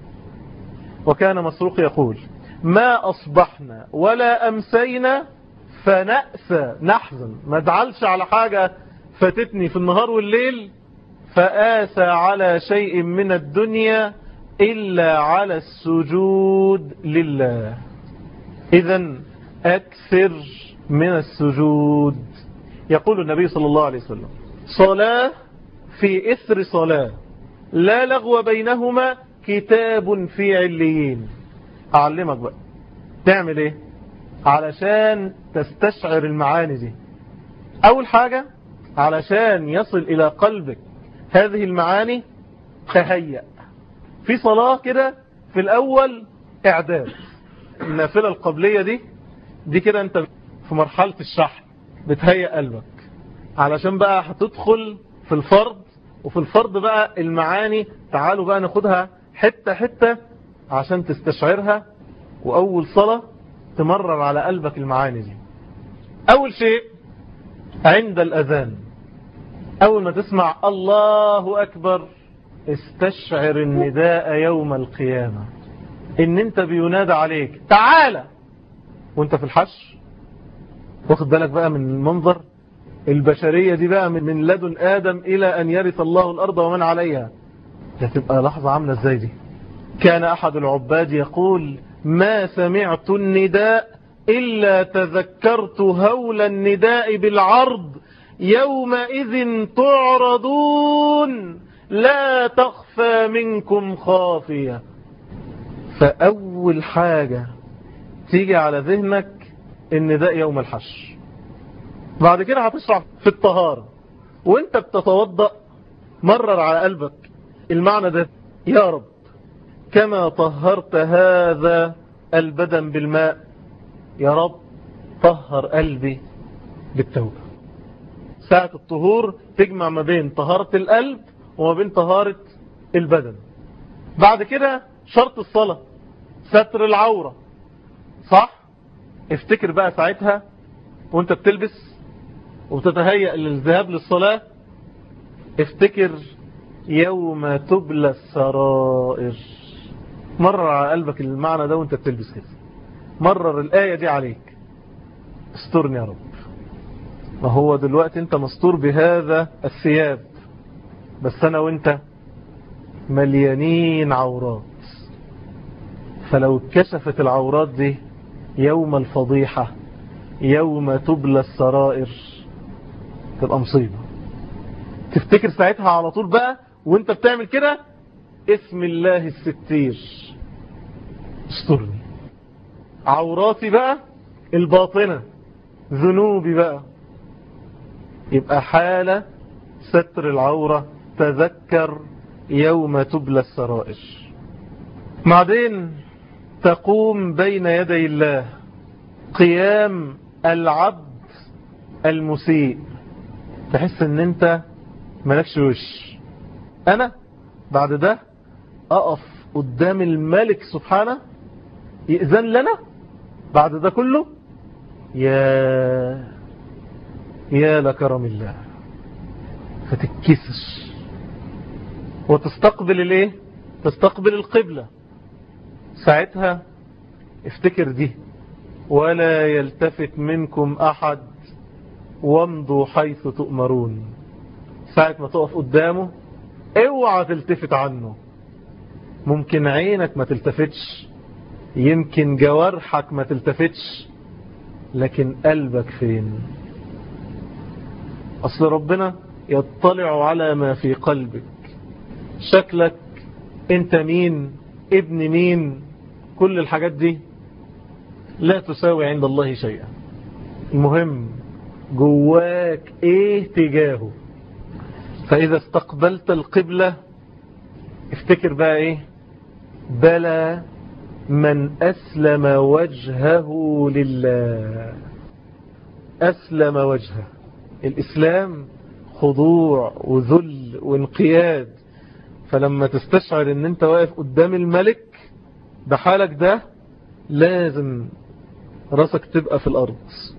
[SPEAKER 1] وكان مسروق يقول ما أصبحنا ولا أمسينا فنأسى نحزن ما ادعلش على حاجة فاتتني في النهار والليل فآسى على شيء من الدنيا إلا على السجود لله إذا أكثر من السجود يقول النبي صلى الله عليه وسلم صلاة في إثر صلاة لا لغو بينهما كتاب في عليين أعلمك بقى تعمل إيه علشان تستشعر المعاني دي أول حاجة علشان يصل إلى قلبك هذه المعاني تهيأ في صلاة كده في الأول إعداد النافلة القبلية دي دي كده أنت في مرحلة الشحن بتهيأ قلبك علشان بقى هتدخل في الفرض وفي الفرض بقى المعاني تعالوا بقى ناخدها حتة حتة عشان تستشعرها وأول صلاة تمرر على قلبك المعاني دي أول شيء عند الأذان أول ما تسمع الله أكبر استشعر النداء يوم القيامة إن أنت بينادى عليك تعالى وانت في الحشر واخد بالك بقى من المنظر البشرية دي بقى من لدن آدم إلى أن يرث الله الأرض ومن عليها هتبقى لحظة عاملة ازاي دي كان أحد العباد يقول ما سمعت النداء إلا تذكرت هول النداء بالعرض يومئذ تعرضون لا تخفى منكم خافية فأول حاجة تيجي على ذهنك النداء يوم الحشر بعد كده هتشرح في الطهارة وانت بتتوضأ مرر على قلبك المعنى ده يا رب كما طهرت هذا البدن بالماء يا رب طهر قلبي بالتوبة ساعة الطهور تجمع ما بين طهارة القلب وما بين طهارة البدن بعد كده شرط الصلاة ستر العورة صح افتكر بقى ساعتها وانت بتلبس وتتهيأ للذهاب للصلاة افتكر يوم تبلى السرائر مرر على قلبك المعنى ده وانت بتلبس كده مرر الآية دي عليك استرني يا رب ما هو دلوقتي انت مستور بهذا الثياب بس انا وانت مليانين عورات فلو كشفت العورات دي يوم الفضيحة يوم تبلى السرائر تبقى مصيبة تفتكر ساعتها على طول بقى وانت بتعمل كده اسم الله الستير استرني عوراتي بقى الباطنة ذنوبي بقى يبقى حالة ستر العورة تذكر يوم تبلى السرائر بعدين تقوم بين يدي الله قيام العبد المسيء تحس ان انت ملكش وش أنا بعد ده أقف قدام الملك سبحانه يأذن لنا بعد ده كله يا يا لكرم الله فتتكسر وتستقبل الايه تستقبل القبلة ساعتها افتكر دي ولا يلتفت منكم احد وامضوا حيث تؤمرون ساعة ما تقف قدامه اوعى تلتفت عنه ممكن عينك ما تلتفتش يمكن جوارحك ما تلتفتش لكن قلبك فين أصل ربنا يطلع على ما في قلبك شكلك انت مين ابن مين كل الحاجات دي لا تساوي عند الله شيئا المهم جواك ايه تجاهه فاذا استقبلت القبلة افتكر بقى ايه بلى من أسلم وجهه لله أسلم وجهه الإسلام خضوع وذل وانقياد فلما تستشعر ان انت واقف قدام الملك بحالك ده لازم راسك تبقى في الأرض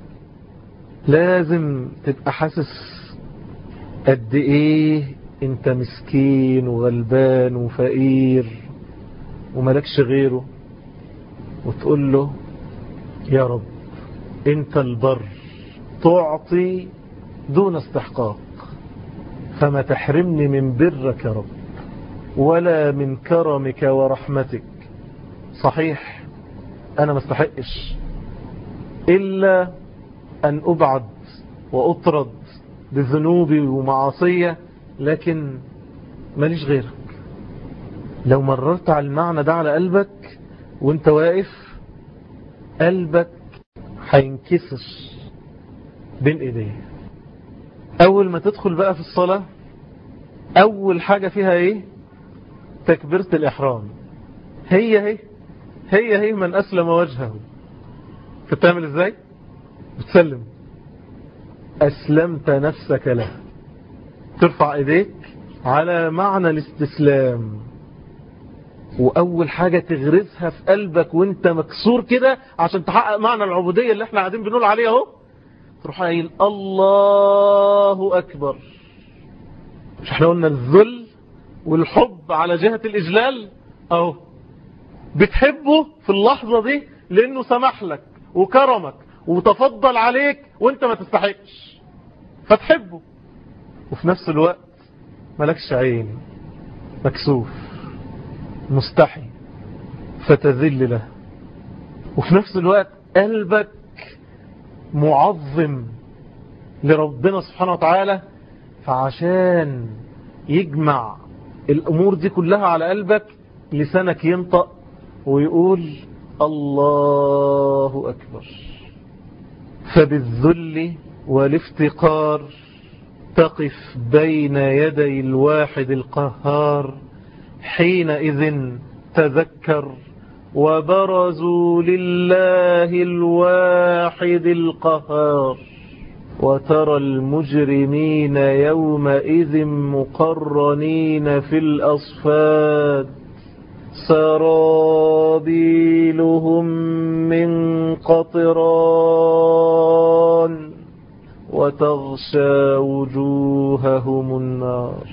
[SPEAKER 1] لازم تبقى حاسس قد ايه انت مسكين وغلبان وفقير وملكش غيره وتقول له يا رب انت البر تعطي دون استحقاق فما تحرمني من برك يا رب ولا من كرمك ورحمتك صحيح انا ما استحقش الا ان ابعد واطرد بذنوبي ومعاصية لكن ماليش غيرك لو مررت على المعنى ده على قلبك وانت واقف قلبك هينكسر بين ايديه اول ما تدخل بقى في الصلاة اول حاجة فيها ايه تكبيرة الاحرام هي هي هي هي من اسلم وجهه بتعمل ازاي بتسلم اسلمت نفسك له ترفع ايديك على معنى الاستسلام واول حاجة تغرسها في قلبك وانت مكسور كده عشان تحقق معنى العبودية اللي احنا قاعدين بنقول عليها اهو تروح قايل الله اكبر مش احنا قلنا الذل والحب على جهة الاجلال اهو بتحبه في اللحظة دي لانه سمح لك وكرمك وتفضل عليك وانت ما تستحقش فتحبه وفي نفس الوقت ملكش عين مكسوف مستحي فتذل له وفي نفس الوقت قلبك معظم لربنا سبحانه وتعالى فعشان يجمع الأمور دي كلها على قلبك لسانك ينطق ويقول الله أكبر فبالذل والافتقار تقف بين يدي الواحد القهار حينئذ تذكر وبرزوا لله الواحد القهار وترى المجرمين يومئذ مقرنين في الأصفاد سرابيلهم من قطران وتغشى وجوههم النار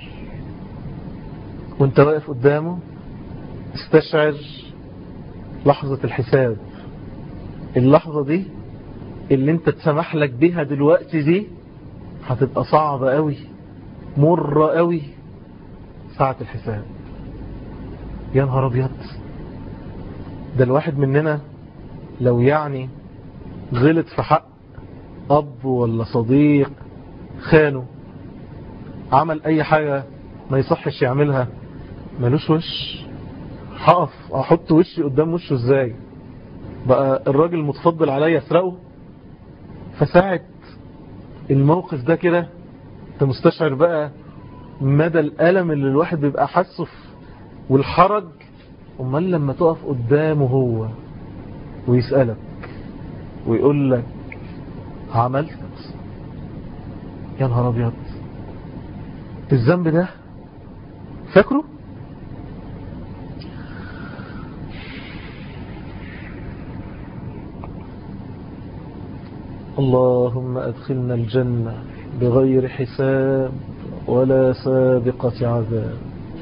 [SPEAKER 1] وانت واقف قدامه استشعر لحظة الحساب اللحظة دي اللي انت تسمح لك بيها دلوقتي دي هتبقى صعبة قوي مرة قوي ساعة الحساب يا نهار ابيض ده الواحد مننا لو يعني غلط في حق اب ولا صديق خانه عمل اي حاجة ما يصحش يعملها ملوش وش هقف احط وشي قدام وشه ازاي بقى الراجل متفضل عليا يسرقه فساعة الموقف ده كده انت مستشعر بقى مدى الألم اللي الواحد بيبقى حاسه والحرج امال لما تقف قدامه هو ويسألك ويقول لك عملت يا نهار ابيض الذنب ده فاكره اللهم أدخلنا الجنة بغير حساب ولا سابقة عذاب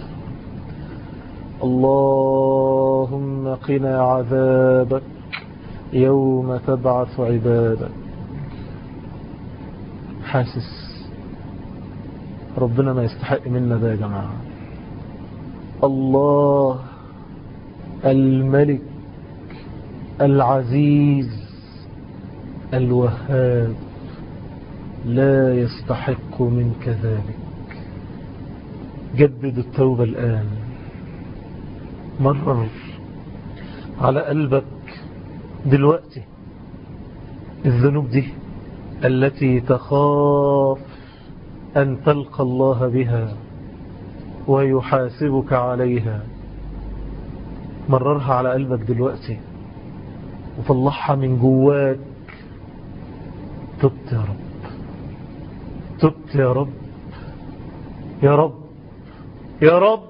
[SPEAKER 1] اللهم قنا عذابك يوم تبعث عبادك حاسس ربنا ما يستحق منا ده يا جماعة الله الملك العزيز الوهاب لا يستحق منك ذلك جدد التوبة الآن مرر على قلبك دلوقتي الذنوب دي التي تخاف أن تلقى الله بها ويحاسبك عليها مررها على قلبك دلوقتي وطلعها من جواك تبت يا رب تبت يا رب يا رب يا رب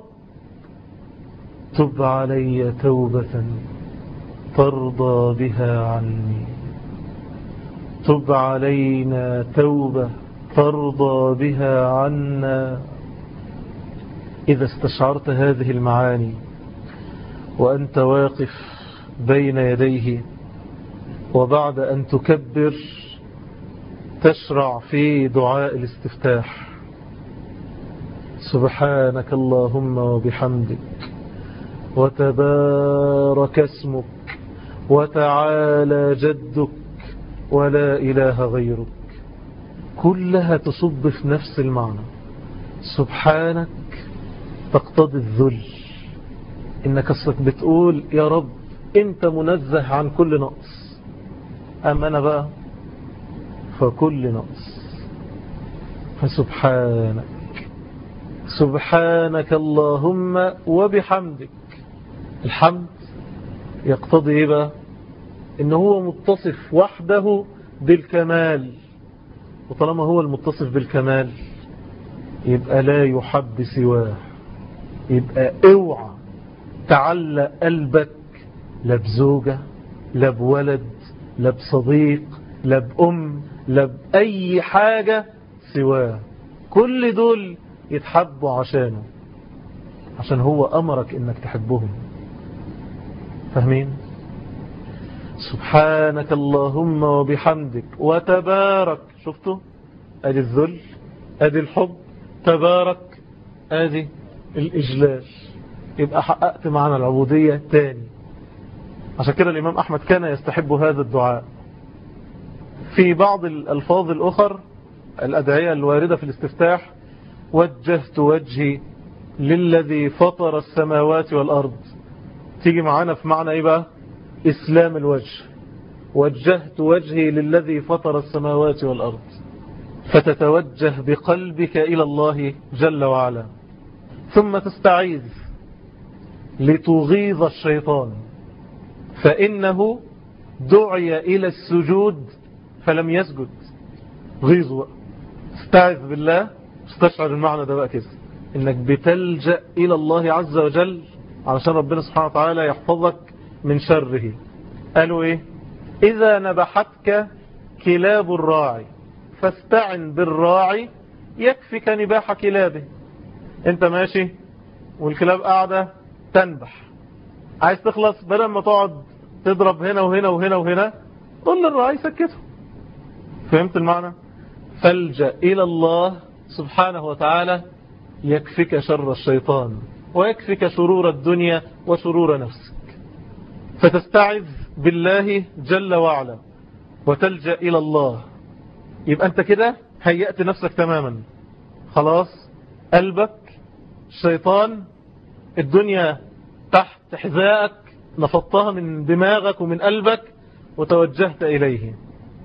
[SPEAKER 1] تب علي توبة ترضى بها عني تب علينا توبة ترضى بها عنا إذا استشعرت هذه المعاني وأنت واقف بين يديه وبعد أن تكبر تشرع في دعاء الاستفتاح سبحانك اللهم وبحمدك وتبارك اسمك وتعالى جدك ولا إله غيرك كلها تصب في نفس المعنى سبحانك تقتضي الذل إنك أصلك بتقول يا رب أنت منزه عن كل نقص أما أنا بقى فكل نقص فسبحانك سبحانك اللهم وبحمدك الحمد يقتضي إيه بقى إن هو متصف وحده بالكمال وطالما هو المتصف بالكمال يبقى لا يحب سواه يبقى اوعى تعلق قلبك لا بزوجة لا بولد لا بصديق لا بأم لا بأي حاجة سواه كل دول يتحبوا عشانه عشان هو أمرك إنك تحبهم فاهمين سبحانك اللهم وبحمدك وتبارك شفتوا ادي الذل ادي الحب تبارك ادي الاجلال يبقى حققت معنى العبودية تاني عشان كده الامام احمد كان يستحب هذا الدعاء في بعض الالفاظ الاخر الادعية الواردة في الاستفتاح وجهت وجهي للذي فطر السماوات والارض تيجي معانا في معنى ايه بقى إسلام الوجه وجهت وجهي للذي فطر السماوات والأرض فتتوجه بقلبك إلى الله جل وعلا ثم تستعيذ لتغيظ الشيطان فإنه دعي إلى السجود فلم يسجد غيظ استعذ بالله استشعر المعنى ده بقى كده انك بتلجأ إلى الله عز وجل علشان ربنا سبحانه وتعالى يحفظك من شره قالوا ايه اذا نبحتك كلاب الراعي فاستعن بالراعي يكفيك نباح كلابه انت ماشي والكلاب قاعدة تنبح عايز تخلص بدل ما تقعد تضرب هنا وهنا وهنا وهنا قل للراعي سكته فهمت المعنى فالجأ إلى الله سبحانه وتعالى يكفيك شر الشيطان ويكفيك شرور الدنيا وشرور نفسك فتستعذ بالله جل وعلا وتلجأ إلى الله يبقى أنت كده هيأت نفسك تماما خلاص قلبك الشيطان الدنيا تحت حذائك نفضتها من دماغك ومن قلبك وتوجهت إليه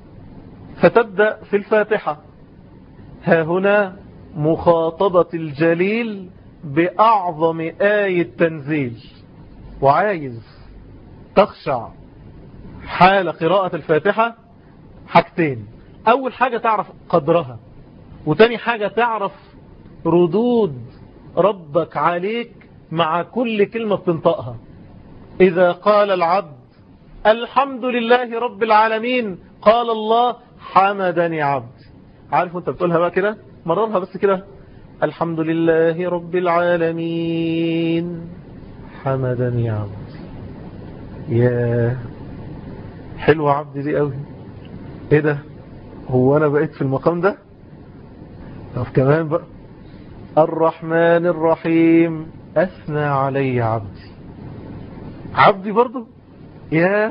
[SPEAKER 1] فتبدأ في الفاتحة ها هنا مخاطبة الجليل بأعظم آية تنزيل وعايز تخشع حال قراءة الفاتحة حاجتين أول حاجة تعرف قدرها وتاني حاجة تعرف ردود ربك عليك مع كل كلمة بتنطقها إذا قال العبد الحمد لله رب العالمين قال الله حمدني عبد عارف وانت بتقولها بقى كده مررها بس كده الحمد لله رب العالمين حمدني عبد يا حلوة عبد دي قوي ايه ده هو انا بقيت في المقام ده طب كمان بقى الرحمن الرحيم اثنى علي عبدي عبدي برضو يا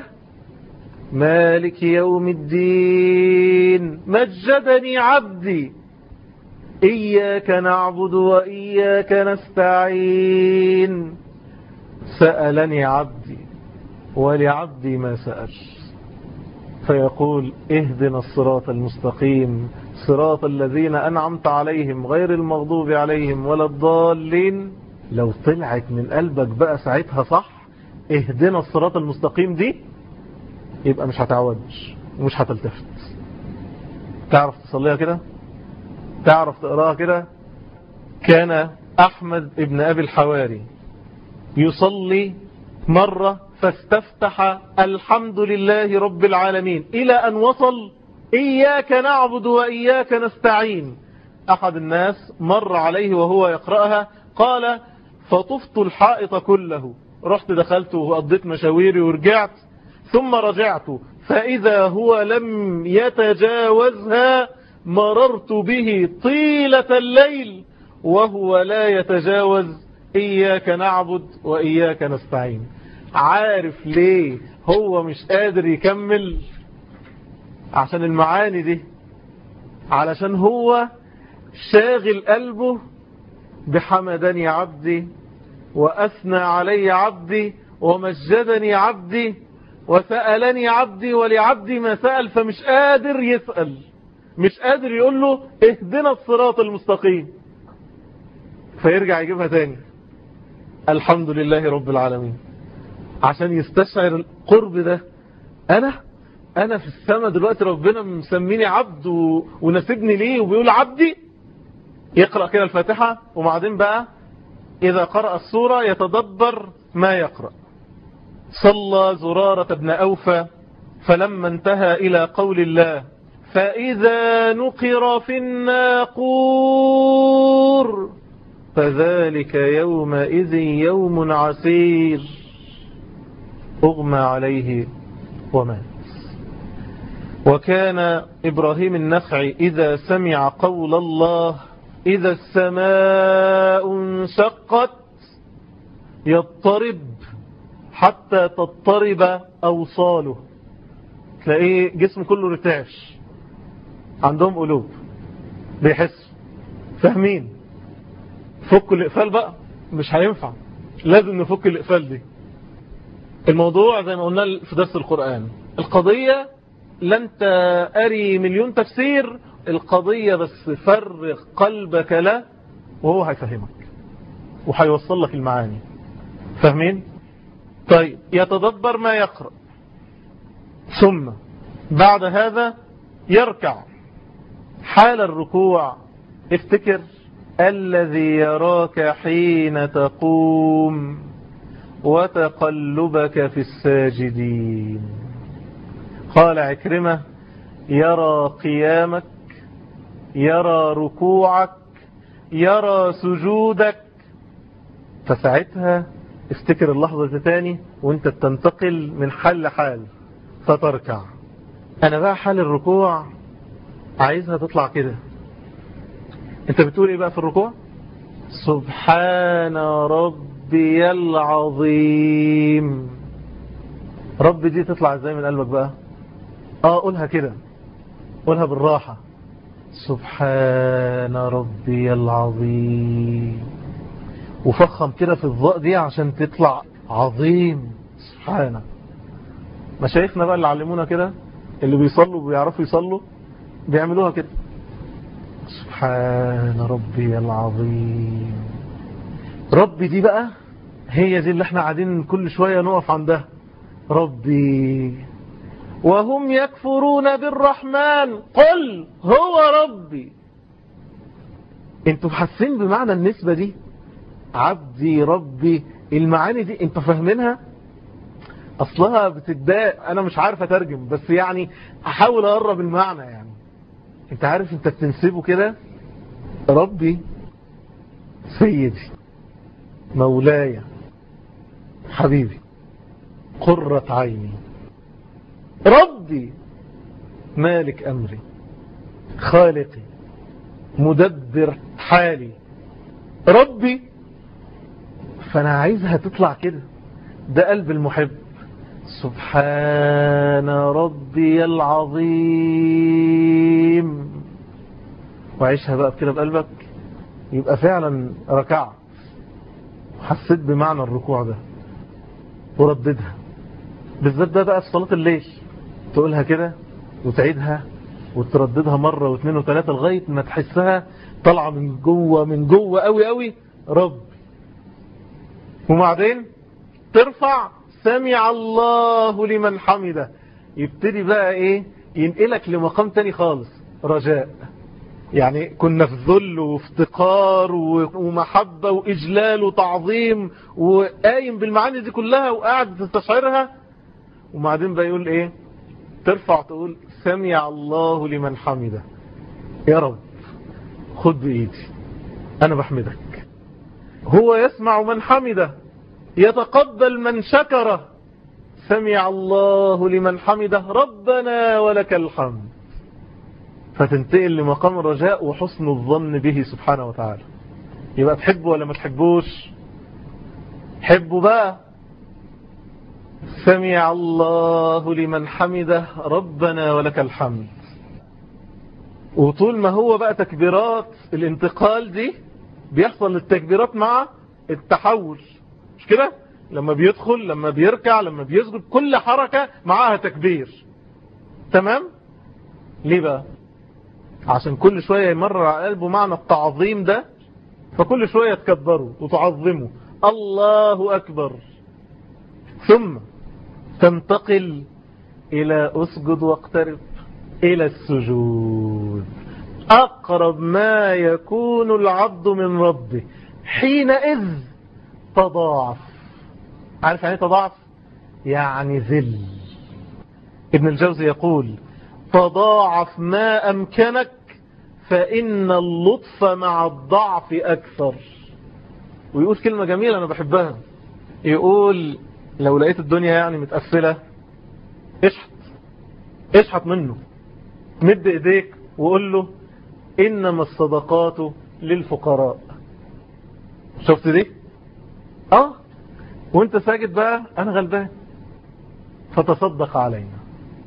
[SPEAKER 1] مالك يوم الدين مجدني عبدي إياك نعبد وإياك نستعين سألني عبدي ولعبدي ما سأل فيقول اهدنا الصراط المستقيم صراط الذين أنعمت عليهم غير المغضوب عليهم ولا الضالين لو طلعت من قلبك بقى ساعتها صح اهدنا الصراط المستقيم دي يبقى مش هتعوج ومش هتلتفت تعرف تصليها كده تعرف تقراها كده كان أحمد ابن أبي الحواري يصلي مرة فاستفتح الحمد لله رب العالمين إلى أن وصل إياك نعبد وإياك نستعين أحد الناس مر عليه وهو يقرأها قال فطفت الحائط كله رحت دخلت وقضيت مشاويري ورجعت ثم رجعت فإذا هو لم يتجاوزها مررت به طيلة الليل وهو لا يتجاوز إياك نعبد وإياك نستعين عارف ليه هو مش قادر يكمل عشان المعاني دي علشان هو شاغل قلبه بحمدني عبدي وأثنى علي عبدي ومجدني عبدي وسألني عبدي ولعبدي ما سأل فمش قادر يسأل مش قادر يقول له اهدنا الصراط المستقيم فيرجع يجيبها تاني الحمد لله رب العالمين عشان يستشعر القرب ده أنا أنا في السماء دلوقتي ربنا مسميني عبد و... ونسبني ليه وبيقول عبدي يقرأ كده الفاتحة وبعدين بقى إذا قرأ السورة يتدبر ما يقرأ صلى زرارة بن أوفى فلما انتهى إلى قول الله فإذا نقر في الناقور فذلك يومئذ يوم عسير أغمى عليه ومات وكان إبراهيم النخعي إذا سمع قول الله إذا السماء انشقت يضطرب حتى تضطرب أوصاله تلاقيه جسم كله رتاش عندهم قلوب بيحسوا فاهمين فكوا الإقفال بقى مش هينفع لازم نفك الإقفال دي الموضوع زي ما قلنا في درس القرآن القضية لن تأري مليون تفسير القضية بس فرغ قلبك له وهو هيفهمك وهيوصل لك المعاني فاهمين طيب يتدبر ما يقرأ ثم بعد هذا يركع حال الركوع افتكر الذي يراك حين تقوم وتقلبك في الساجدين قال عكرمة يرى قيامك يرى ركوعك يرى سجودك فساعتها افتكر اللحظة تاني وانت بتنتقل من حال لحال فتركع انا بقى حال الركوع عايزها تطلع كده انت بتقول ايه بقى في الركوع سبحان ربي العظيم رب دي تطلع ازاي من قلبك بقى اه قولها كده قولها بالراحة سبحان ربي العظيم وفخم كده في الضاء دي عشان تطلع عظيم سبحانه مشايخنا بقى اللي علمونا كده اللي بيصلوا وبيعرفوا يصلوا بيعملوها كده سبحان ربي العظيم ربي دي بقى هي دي اللي احنا قاعدين كل شوية نقف عندها ربي وهم يكفرون بالرحمن قل هو ربي انتوا حاسين بمعنى النسبة دي عبدي ربي المعاني دي انت فاهمينها اصلها بتتضايق انا مش عارف اترجم بس يعني احاول اقرب المعنى يعني انت عارف انت بتنسبه كده ربي سيدي مولاي حبيبي قرة عيني ربي مالك أمري خالقي مدبر حالي ربي فأنا عايزها تطلع كده ده قلب المحب سبحان ربي العظيم وعيشها بقى كده بقلبك يبقى فعلا ركعت حسيت بمعنى الركوع ده ورددها بالذات ده بقى في صلاة الليل تقولها كده وتعيدها وترددها مرة واثنين وثلاثة لغاية ما تحسها طالعة من جوه من جوه قوي قوي رب وبعدين ترفع سمع الله لمن حمده يبتدي بقى ايه ينقلك لمقام تاني خالص رجاء يعني كنا في ذل وافتقار ومحبة وإجلال وتعظيم وقايم بالمعاني دي كلها وقاعد تستشعرها وبعدين بقى يقول ايه ترفع تقول سمع الله لمن حمده يا رب خد بإيدي أنا بحمدك هو يسمع من حمده يتقبل من شكره سمع الله لمن حمده ربنا ولك الحمد فتنتقل لمقام الرجاء وحسن الظن به سبحانه وتعالى يبقى تحبه ولا ما تحبوش حبه بقى سمع الله لمن حمده ربنا ولك الحمد وطول ما هو بقى تكبيرات الانتقال دي بيحصل التكبيرات مع التحول مش كده لما بيدخل لما بيركع لما بيسجد كل حركة معاها تكبير تمام ليه بقى عشان كل شوية يمرر على قلبه معنى التعظيم ده فكل شوية تكبره وتعظمه الله أكبر ثم تنتقل إلى أسجد واقترب إلى السجود أقرب ما يكون العبد من ربه حينئذ تضاعف عارف يعني تضاعف يعني ذل ابن الجوزي يقول تضاعف ما أمكنك فإن اللطف مع الضعف أكثر ويقول كلمة جميلة أنا بحبها يقول لو لقيت الدنيا يعني متقفلة اشحت اشحت منه مد ايديك وقول له انما الصدقات للفقراء شفت دي اه وانت ساجد بقى انا غلبان فتصدق علينا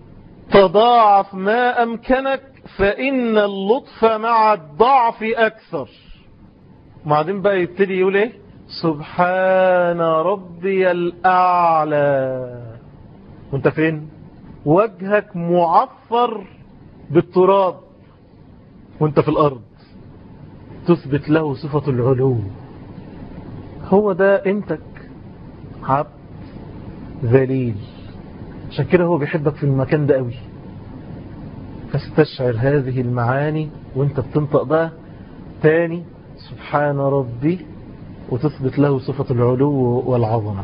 [SPEAKER 1] تضاعف ما امكنك فان اللطف مع الضعف اكثر وبعدين بقى يبتدي يقول ايه سبحان ربي الأعلى وانت فين وجهك معفر بالتراب وانت في الأرض تثبت له صفة العلو هو ده انتك عبد ذليل عشان كده هو بيحبك في المكان ده قوي فاستشعر هذه المعاني وانت بتنطق بقى تاني سبحان ربي وتثبت له صفة العلو والعظمة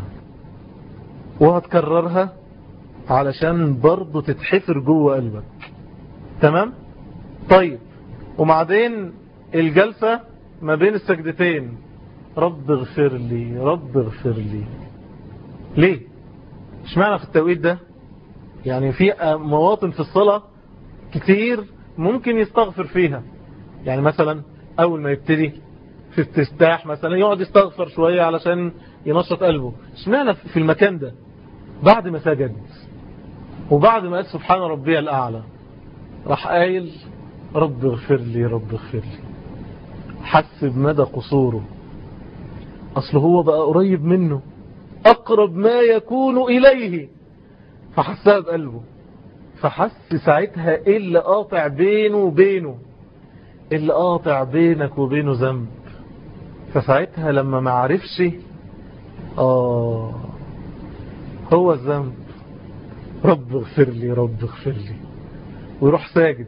[SPEAKER 1] وهتكررها علشان برضو تتحفر جوه قلبك تمام طيب وبعدين الجلسة ما بين السجدتين رب اغفر لي رب اغفر لي ليه اشمعنى في التوقيت ده يعني في مواطن في الصلاة كتير ممكن يستغفر فيها يعني مثلا اول ما يبتدي في استفتاح مثلا يقعد يستغفر شوية علشان ينشط قلبه اشمعنى في المكان ده بعد ما سجد وبعد ما قال سبحان ربي الأعلى راح قايل رب اغفر لي رب اغفر لي حس بمدى قصوره أصل هو بقى قريب منه أقرب ما يكون إليه فحسها بقلبه فحس ساعتها إيه اللي قاطع بينه وبينه اللي قاطع بينك وبينه ذنب فساعتها لما ما عرفش آه هو الذنب رب اغفر لي رب اغفر لي ويروح ساجد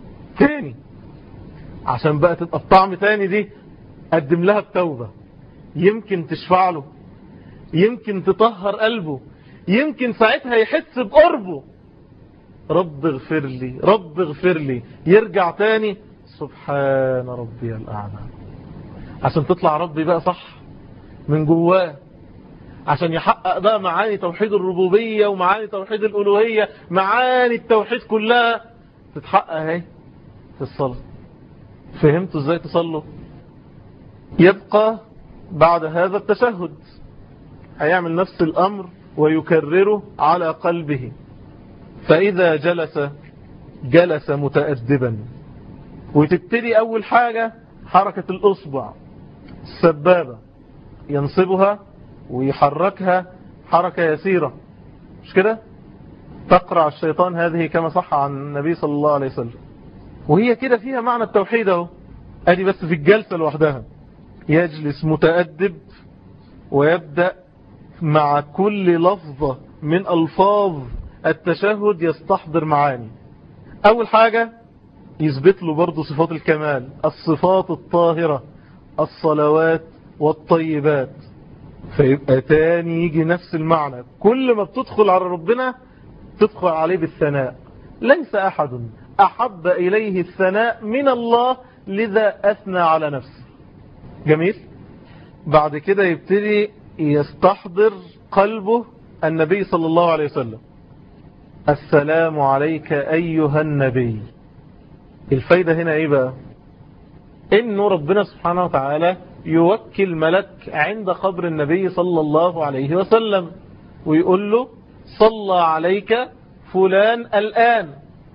[SPEAKER 1] تاني عشان بقى تبقى الطعم تاني دي قدم لها التوبة يمكن تشفع له يمكن تطهر قلبه يمكن ساعتها يحس بقربه رب اغفر لي رب اغفر لي يرجع تاني سبحان ربي الأعلى عشان تطلع ربي بقى صح من جواه عشان يحقق بقى معاني توحيد الربوبية ومعاني توحيد الألوهية معاني التوحيد كلها تتحقق اهي في الصلاة فهمتوا ازاي تصلوا يبقى بعد هذا التشهد هيعمل نفس الأمر ويكرره على قلبه فإذا جلس جلس متأدبا وتبتدي أول حاجة حركة الأصبع السبابة ينصبها ويحركها حركة يسيرة مش كده تقرع الشيطان هذه كما صح عن النبي صلى الله عليه وسلم وهي كده فيها معنى التوحيد اهو ادي بس في الجلسة لوحدها يجلس متأدب ويبدأ مع كل لفظة من ألفاظ التشهد يستحضر معاني أول حاجة يثبت له برضو صفات الكمال الصفات الطاهرة الصلوات والطيبات فيبقى تاني يجي نفس المعنى كل ما بتدخل على ربنا تدخل عليه بالثناء ليس أحد أحب إليه الثناء من الله لذا أثنى على نفسه جميل بعد كده يبتدي يستحضر قلبه النبي صلى الله عليه وسلم السلام عليك أيها النبي الفايدة هنا ايه بقى انه ربنا سبحانه وتعالى يوكل ملك عند قبر النبي صلى الله عليه وسلم ويقول له صلى عليك فلان الآن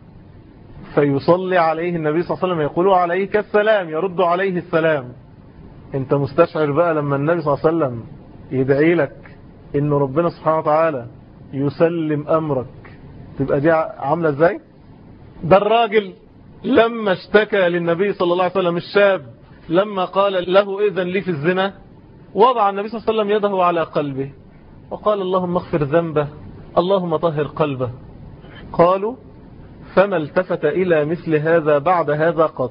[SPEAKER 1] فيصلي عليه النبي صلى الله عليه وسلم يقول عليك السلام يرد عليه السلام انت مستشعر بقى لما النبي صلى الله عليه وسلم يدعي لك انه ربنا سبحانه وتعالى يسلم امرك تبقى دي عاملة ازاي ده الراجل لما اشتكى للنبي صلى الله عليه وسلم الشاب لما قال له اذن لي في الزنا وضع النبي صلى الله عليه وسلم يده على قلبه وقال اللهم اغفر ذنبه اللهم طهر قلبه قالوا فما التفت إلى مثل هذا بعد هذا قط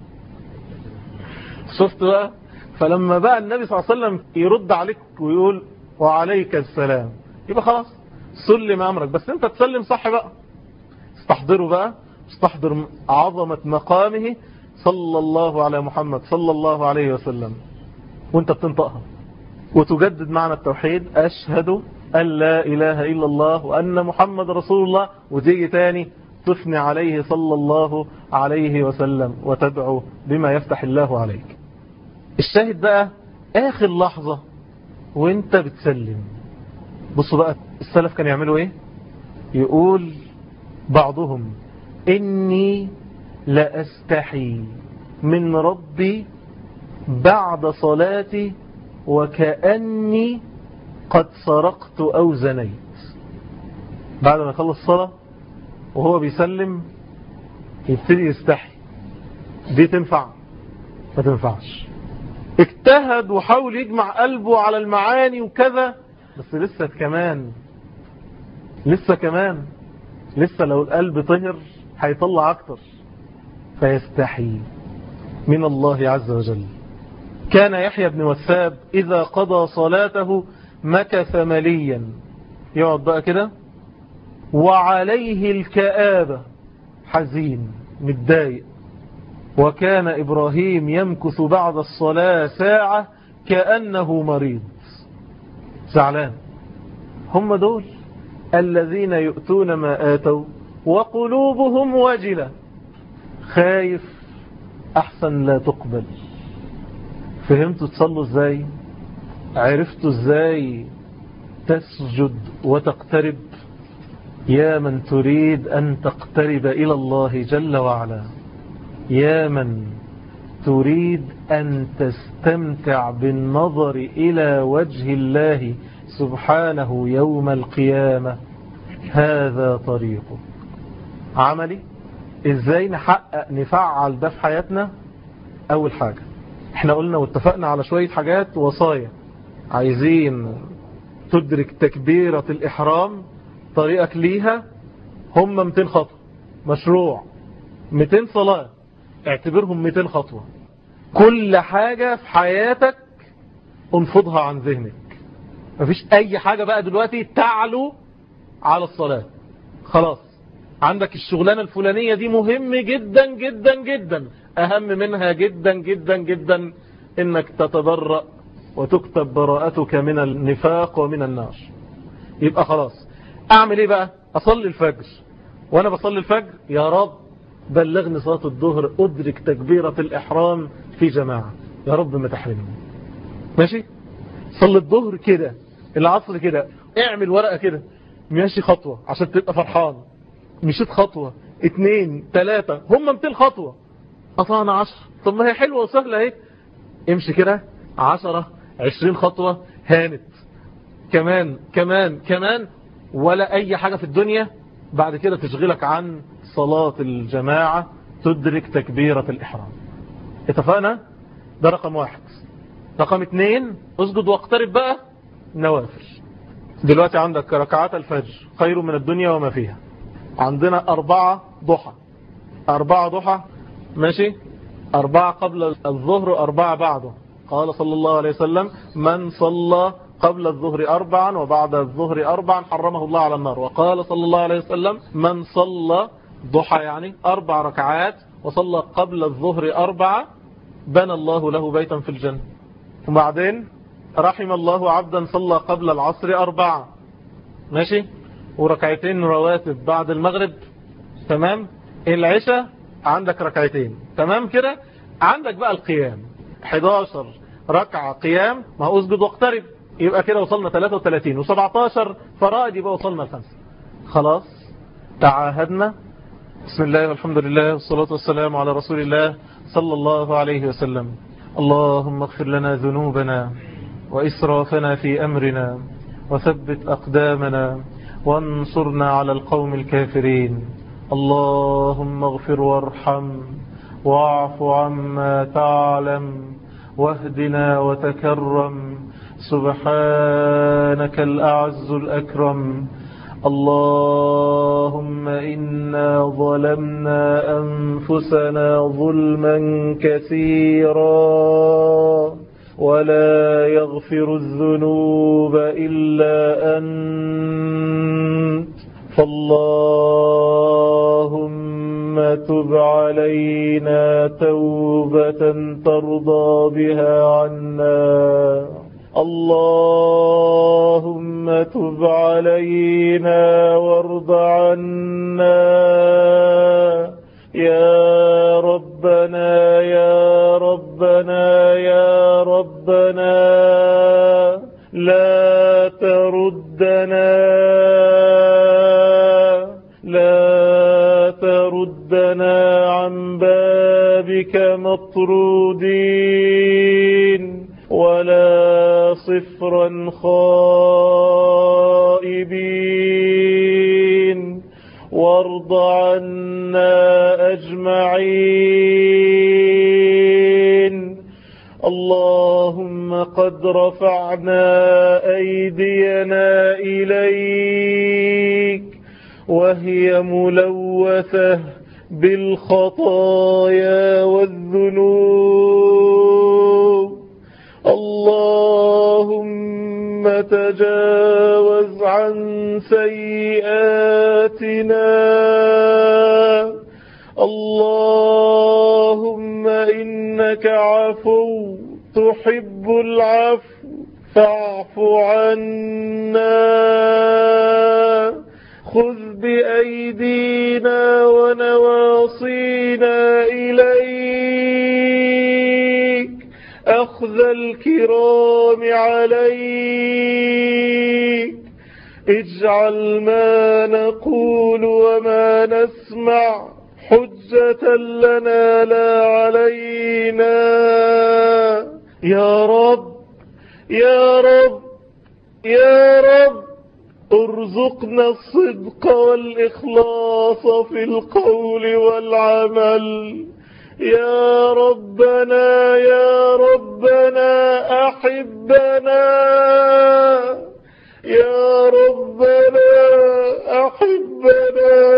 [SPEAKER 1] شفت بقى فلما بقى النبي صلى الله عليه وسلم يرد عليك ويقول وعليك السلام يبقى خلاص سلم أمرك بس انت تسلم صح بقى استحضروا بقى استحضر عظمة مقامه صلى الله على محمد صلى الله عليه وسلم وانت بتنطقها وتجدد معنى التوحيد أشهد أن لا إله إلا الله وأن محمد رسول الله وتيجي تاني تثني عليه صلى الله عليه وسلم وتدعو بما يفتح الله عليك الشاهد بقى آخر لحظة وانت بتسلم بصوا بقى السلف كان يعملوا ايه يقول بعضهم إني لأستحي من ربي بعد صلاتي وكأني قد سرقت أو زنيت بعد ما يخلص الصلاة وهو بيسلم يبتدي يستحي دي تنفع ما تنفعش اجتهد وحاول يجمع قلبه على المعاني وكذا بس لسه كمان لسه كمان لسه لو القلب طهر هيطلع اكتر فيستحي من الله عز وجل كان يحيى بن وثاب إذا قضى صلاته مكث مليا يقعد بقى كده وعليه الكآبة حزين متضايق وكان إبراهيم يمكث بعد الصلاة ساعة كأنه مريض زعلان هم دول الذين يؤتون ما آتوا وقلوبهم وجلة خايف أحسن لا تقبل فهمتوا تصلوا ازاي عرفتوا ازاي تسجد وتقترب يا من تريد أن تقترب إلى الله جل وعلا يا من تريد أن تستمتع بالنظر إلى وجه الله سبحانه يوم القيامة هذا طريقه عملي ازاي نحقق نفعل ده في حياتنا اول حاجة احنا قلنا واتفقنا على شوية حاجات وصايا عايزين تدرك تكبيرة الإحرام طريقك ليها هم 200 خطوة مشروع 200 صلاة اعتبرهم 200 خطوة كل حاجة في حياتك انفضها عن ذهنك مفيش اي حاجة بقى دلوقتي تعلو على الصلاة خلاص عندك الشغلانة الفلانية دي مهم جدا جدا جدا اهم منها جدا جدا جدا انك تتبرأ وتكتب براءتك من النفاق ومن النار يبقى خلاص اعمل ايه بقى اصلي الفجر وانا بصلي الفجر يا رب بلغني صلاة الظهر ادرك تكبيرة الاحرام في جماعة يا رب ما تحرمني ماشي صلي الظهر كده العصر كده اعمل ورقة كده ماشي خطوة عشان تبقى فرحان مشيت خطوة اتنين تلاتة هم 200 خطوة قطعنا عشر طب ما هي حلوة وسهلة اهي امشي كده عشرة عشرين خطوة هانت كمان كمان كمان ولا اي حاجة في الدنيا بعد كده تشغلك عن صلاة الجماعة تدرك تكبيرة الإحرام اتفقنا ده رقم واحد رقم اتنين اسجد واقترب بقى نوافل دلوقتي عندك ركعات الفجر خير من الدنيا وما فيها عندنا أربعة ضحى أربعة ضحى ماشي أربعة قبل الظهر أربعة بعده قال صلى الله عليه وسلم من صلى قبل الظهر أربعا وبعد الظهر أربعا حرمه الله على النار وقال صلى الله عليه وسلم من صلى ضحى يعني أربع ركعات وصلى قبل الظهر أربعة بنى الله له بيتا في الجنة وبعدين رحم الله عبدا صلى قبل العصر أربعة ماشي وركعتين رواتب بعد المغرب تمام العشاء عندك ركعتين تمام كده عندك بقى القيام 11 ركعة قيام ما هو اسجد واقترب يبقى كده وصلنا 33 و17 فرائد يبقى وصلنا لخمسة خلاص تعاهدنا بسم الله والحمد لله والصلاة والسلام على رسول الله صلى الله عليه وسلم اللهم اغفر لنا ذنوبنا وإسرافنا في أمرنا وثبت أقدامنا وانصرنا على القوم الكافرين اللهم اغفر وارحم واعف عما تعلم واهدنا وتكرم سبحانك الأعز الأكرم اللهم إنا ظلمنا أنفسنا ظلما كثيرا ولا يغفر الذنوب إلا أنت فاللهم تب علينا توبة ترضى بها عنا اللهم تب علينا وارض عنا يا ربنا يا ربنا يا ربنا لا تردنا لا تردنا عن بابك مطرودين ولا صفرا خائبين وارض عنا أجمعين اللهم قد رفعنا أيدينا إليك وهي ملوثة بالخطايا والذنوب اللهم تجاوز عن سيئاتنا اللهم إنك عفو تحب العفو فاعف عنا خذ بأيدينا ونواصينا إليك أخذ الكرام عليك اجعل ما نقول وما نسمع حجة لنا لا علينا يا رب يا رب يا رب ارزقنا الصدق والإخلاص في القول والعمل يا ربنا يا ربنا أحبنا يا ربنا أحبنا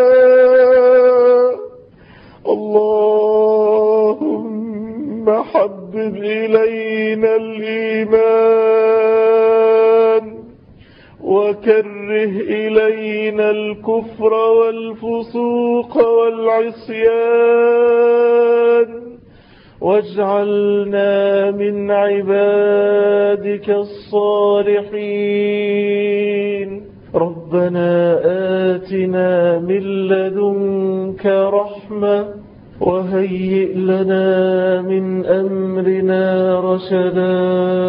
[SPEAKER 1] اللهم حبب إلينا
[SPEAKER 2] إلينا الإيمان وكره إلينا الكفر والفسوق والعصيان واجعلنا من عبادك الصالحين ربنا آتنا من لدنك رحمة وهيئ لنا من أمرنا رشدا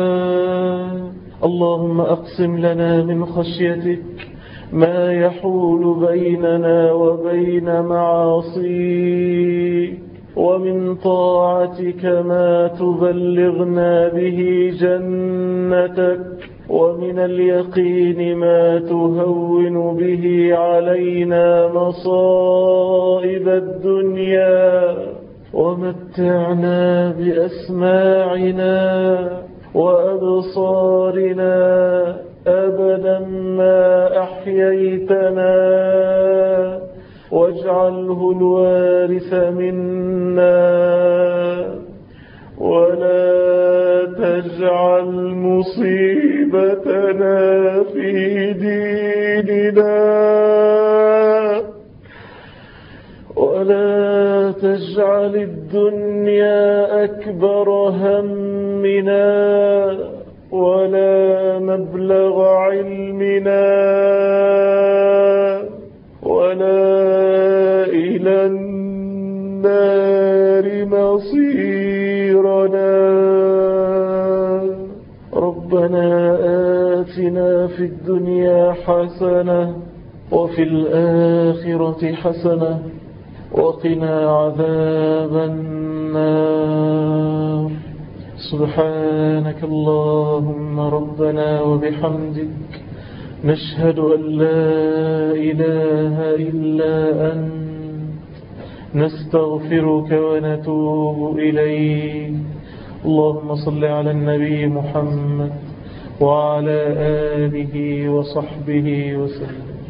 [SPEAKER 2] اللهم أقسم لنا من خشيتك ما يحول بيننا وبين معاصيك ومن طاعتك ما تبلغنا به جنتك ومن اليقين ما تهون به علينا مصائب الدنيا ومتعنا بأسماعنا وأبصارنا أبدا ما أحييتنا واجعله الوارث منا ولا تجعل مصيبتنا في ديننا ولا تجعل الدنيا أكبر همنا ولا مبلغ علمنا ولا إلى النار مصيرنا ربنا آتنا في الدنيا حسنة وفي الآخرة حسنة وقنا عذاب النار سبحانك اللهم ربنا وبحمدك نشهد أن لا إله إلا أنت نستغفرك ونتوب إليك اللهم صل على النبي محمد وعلى آله وصحبه وسلم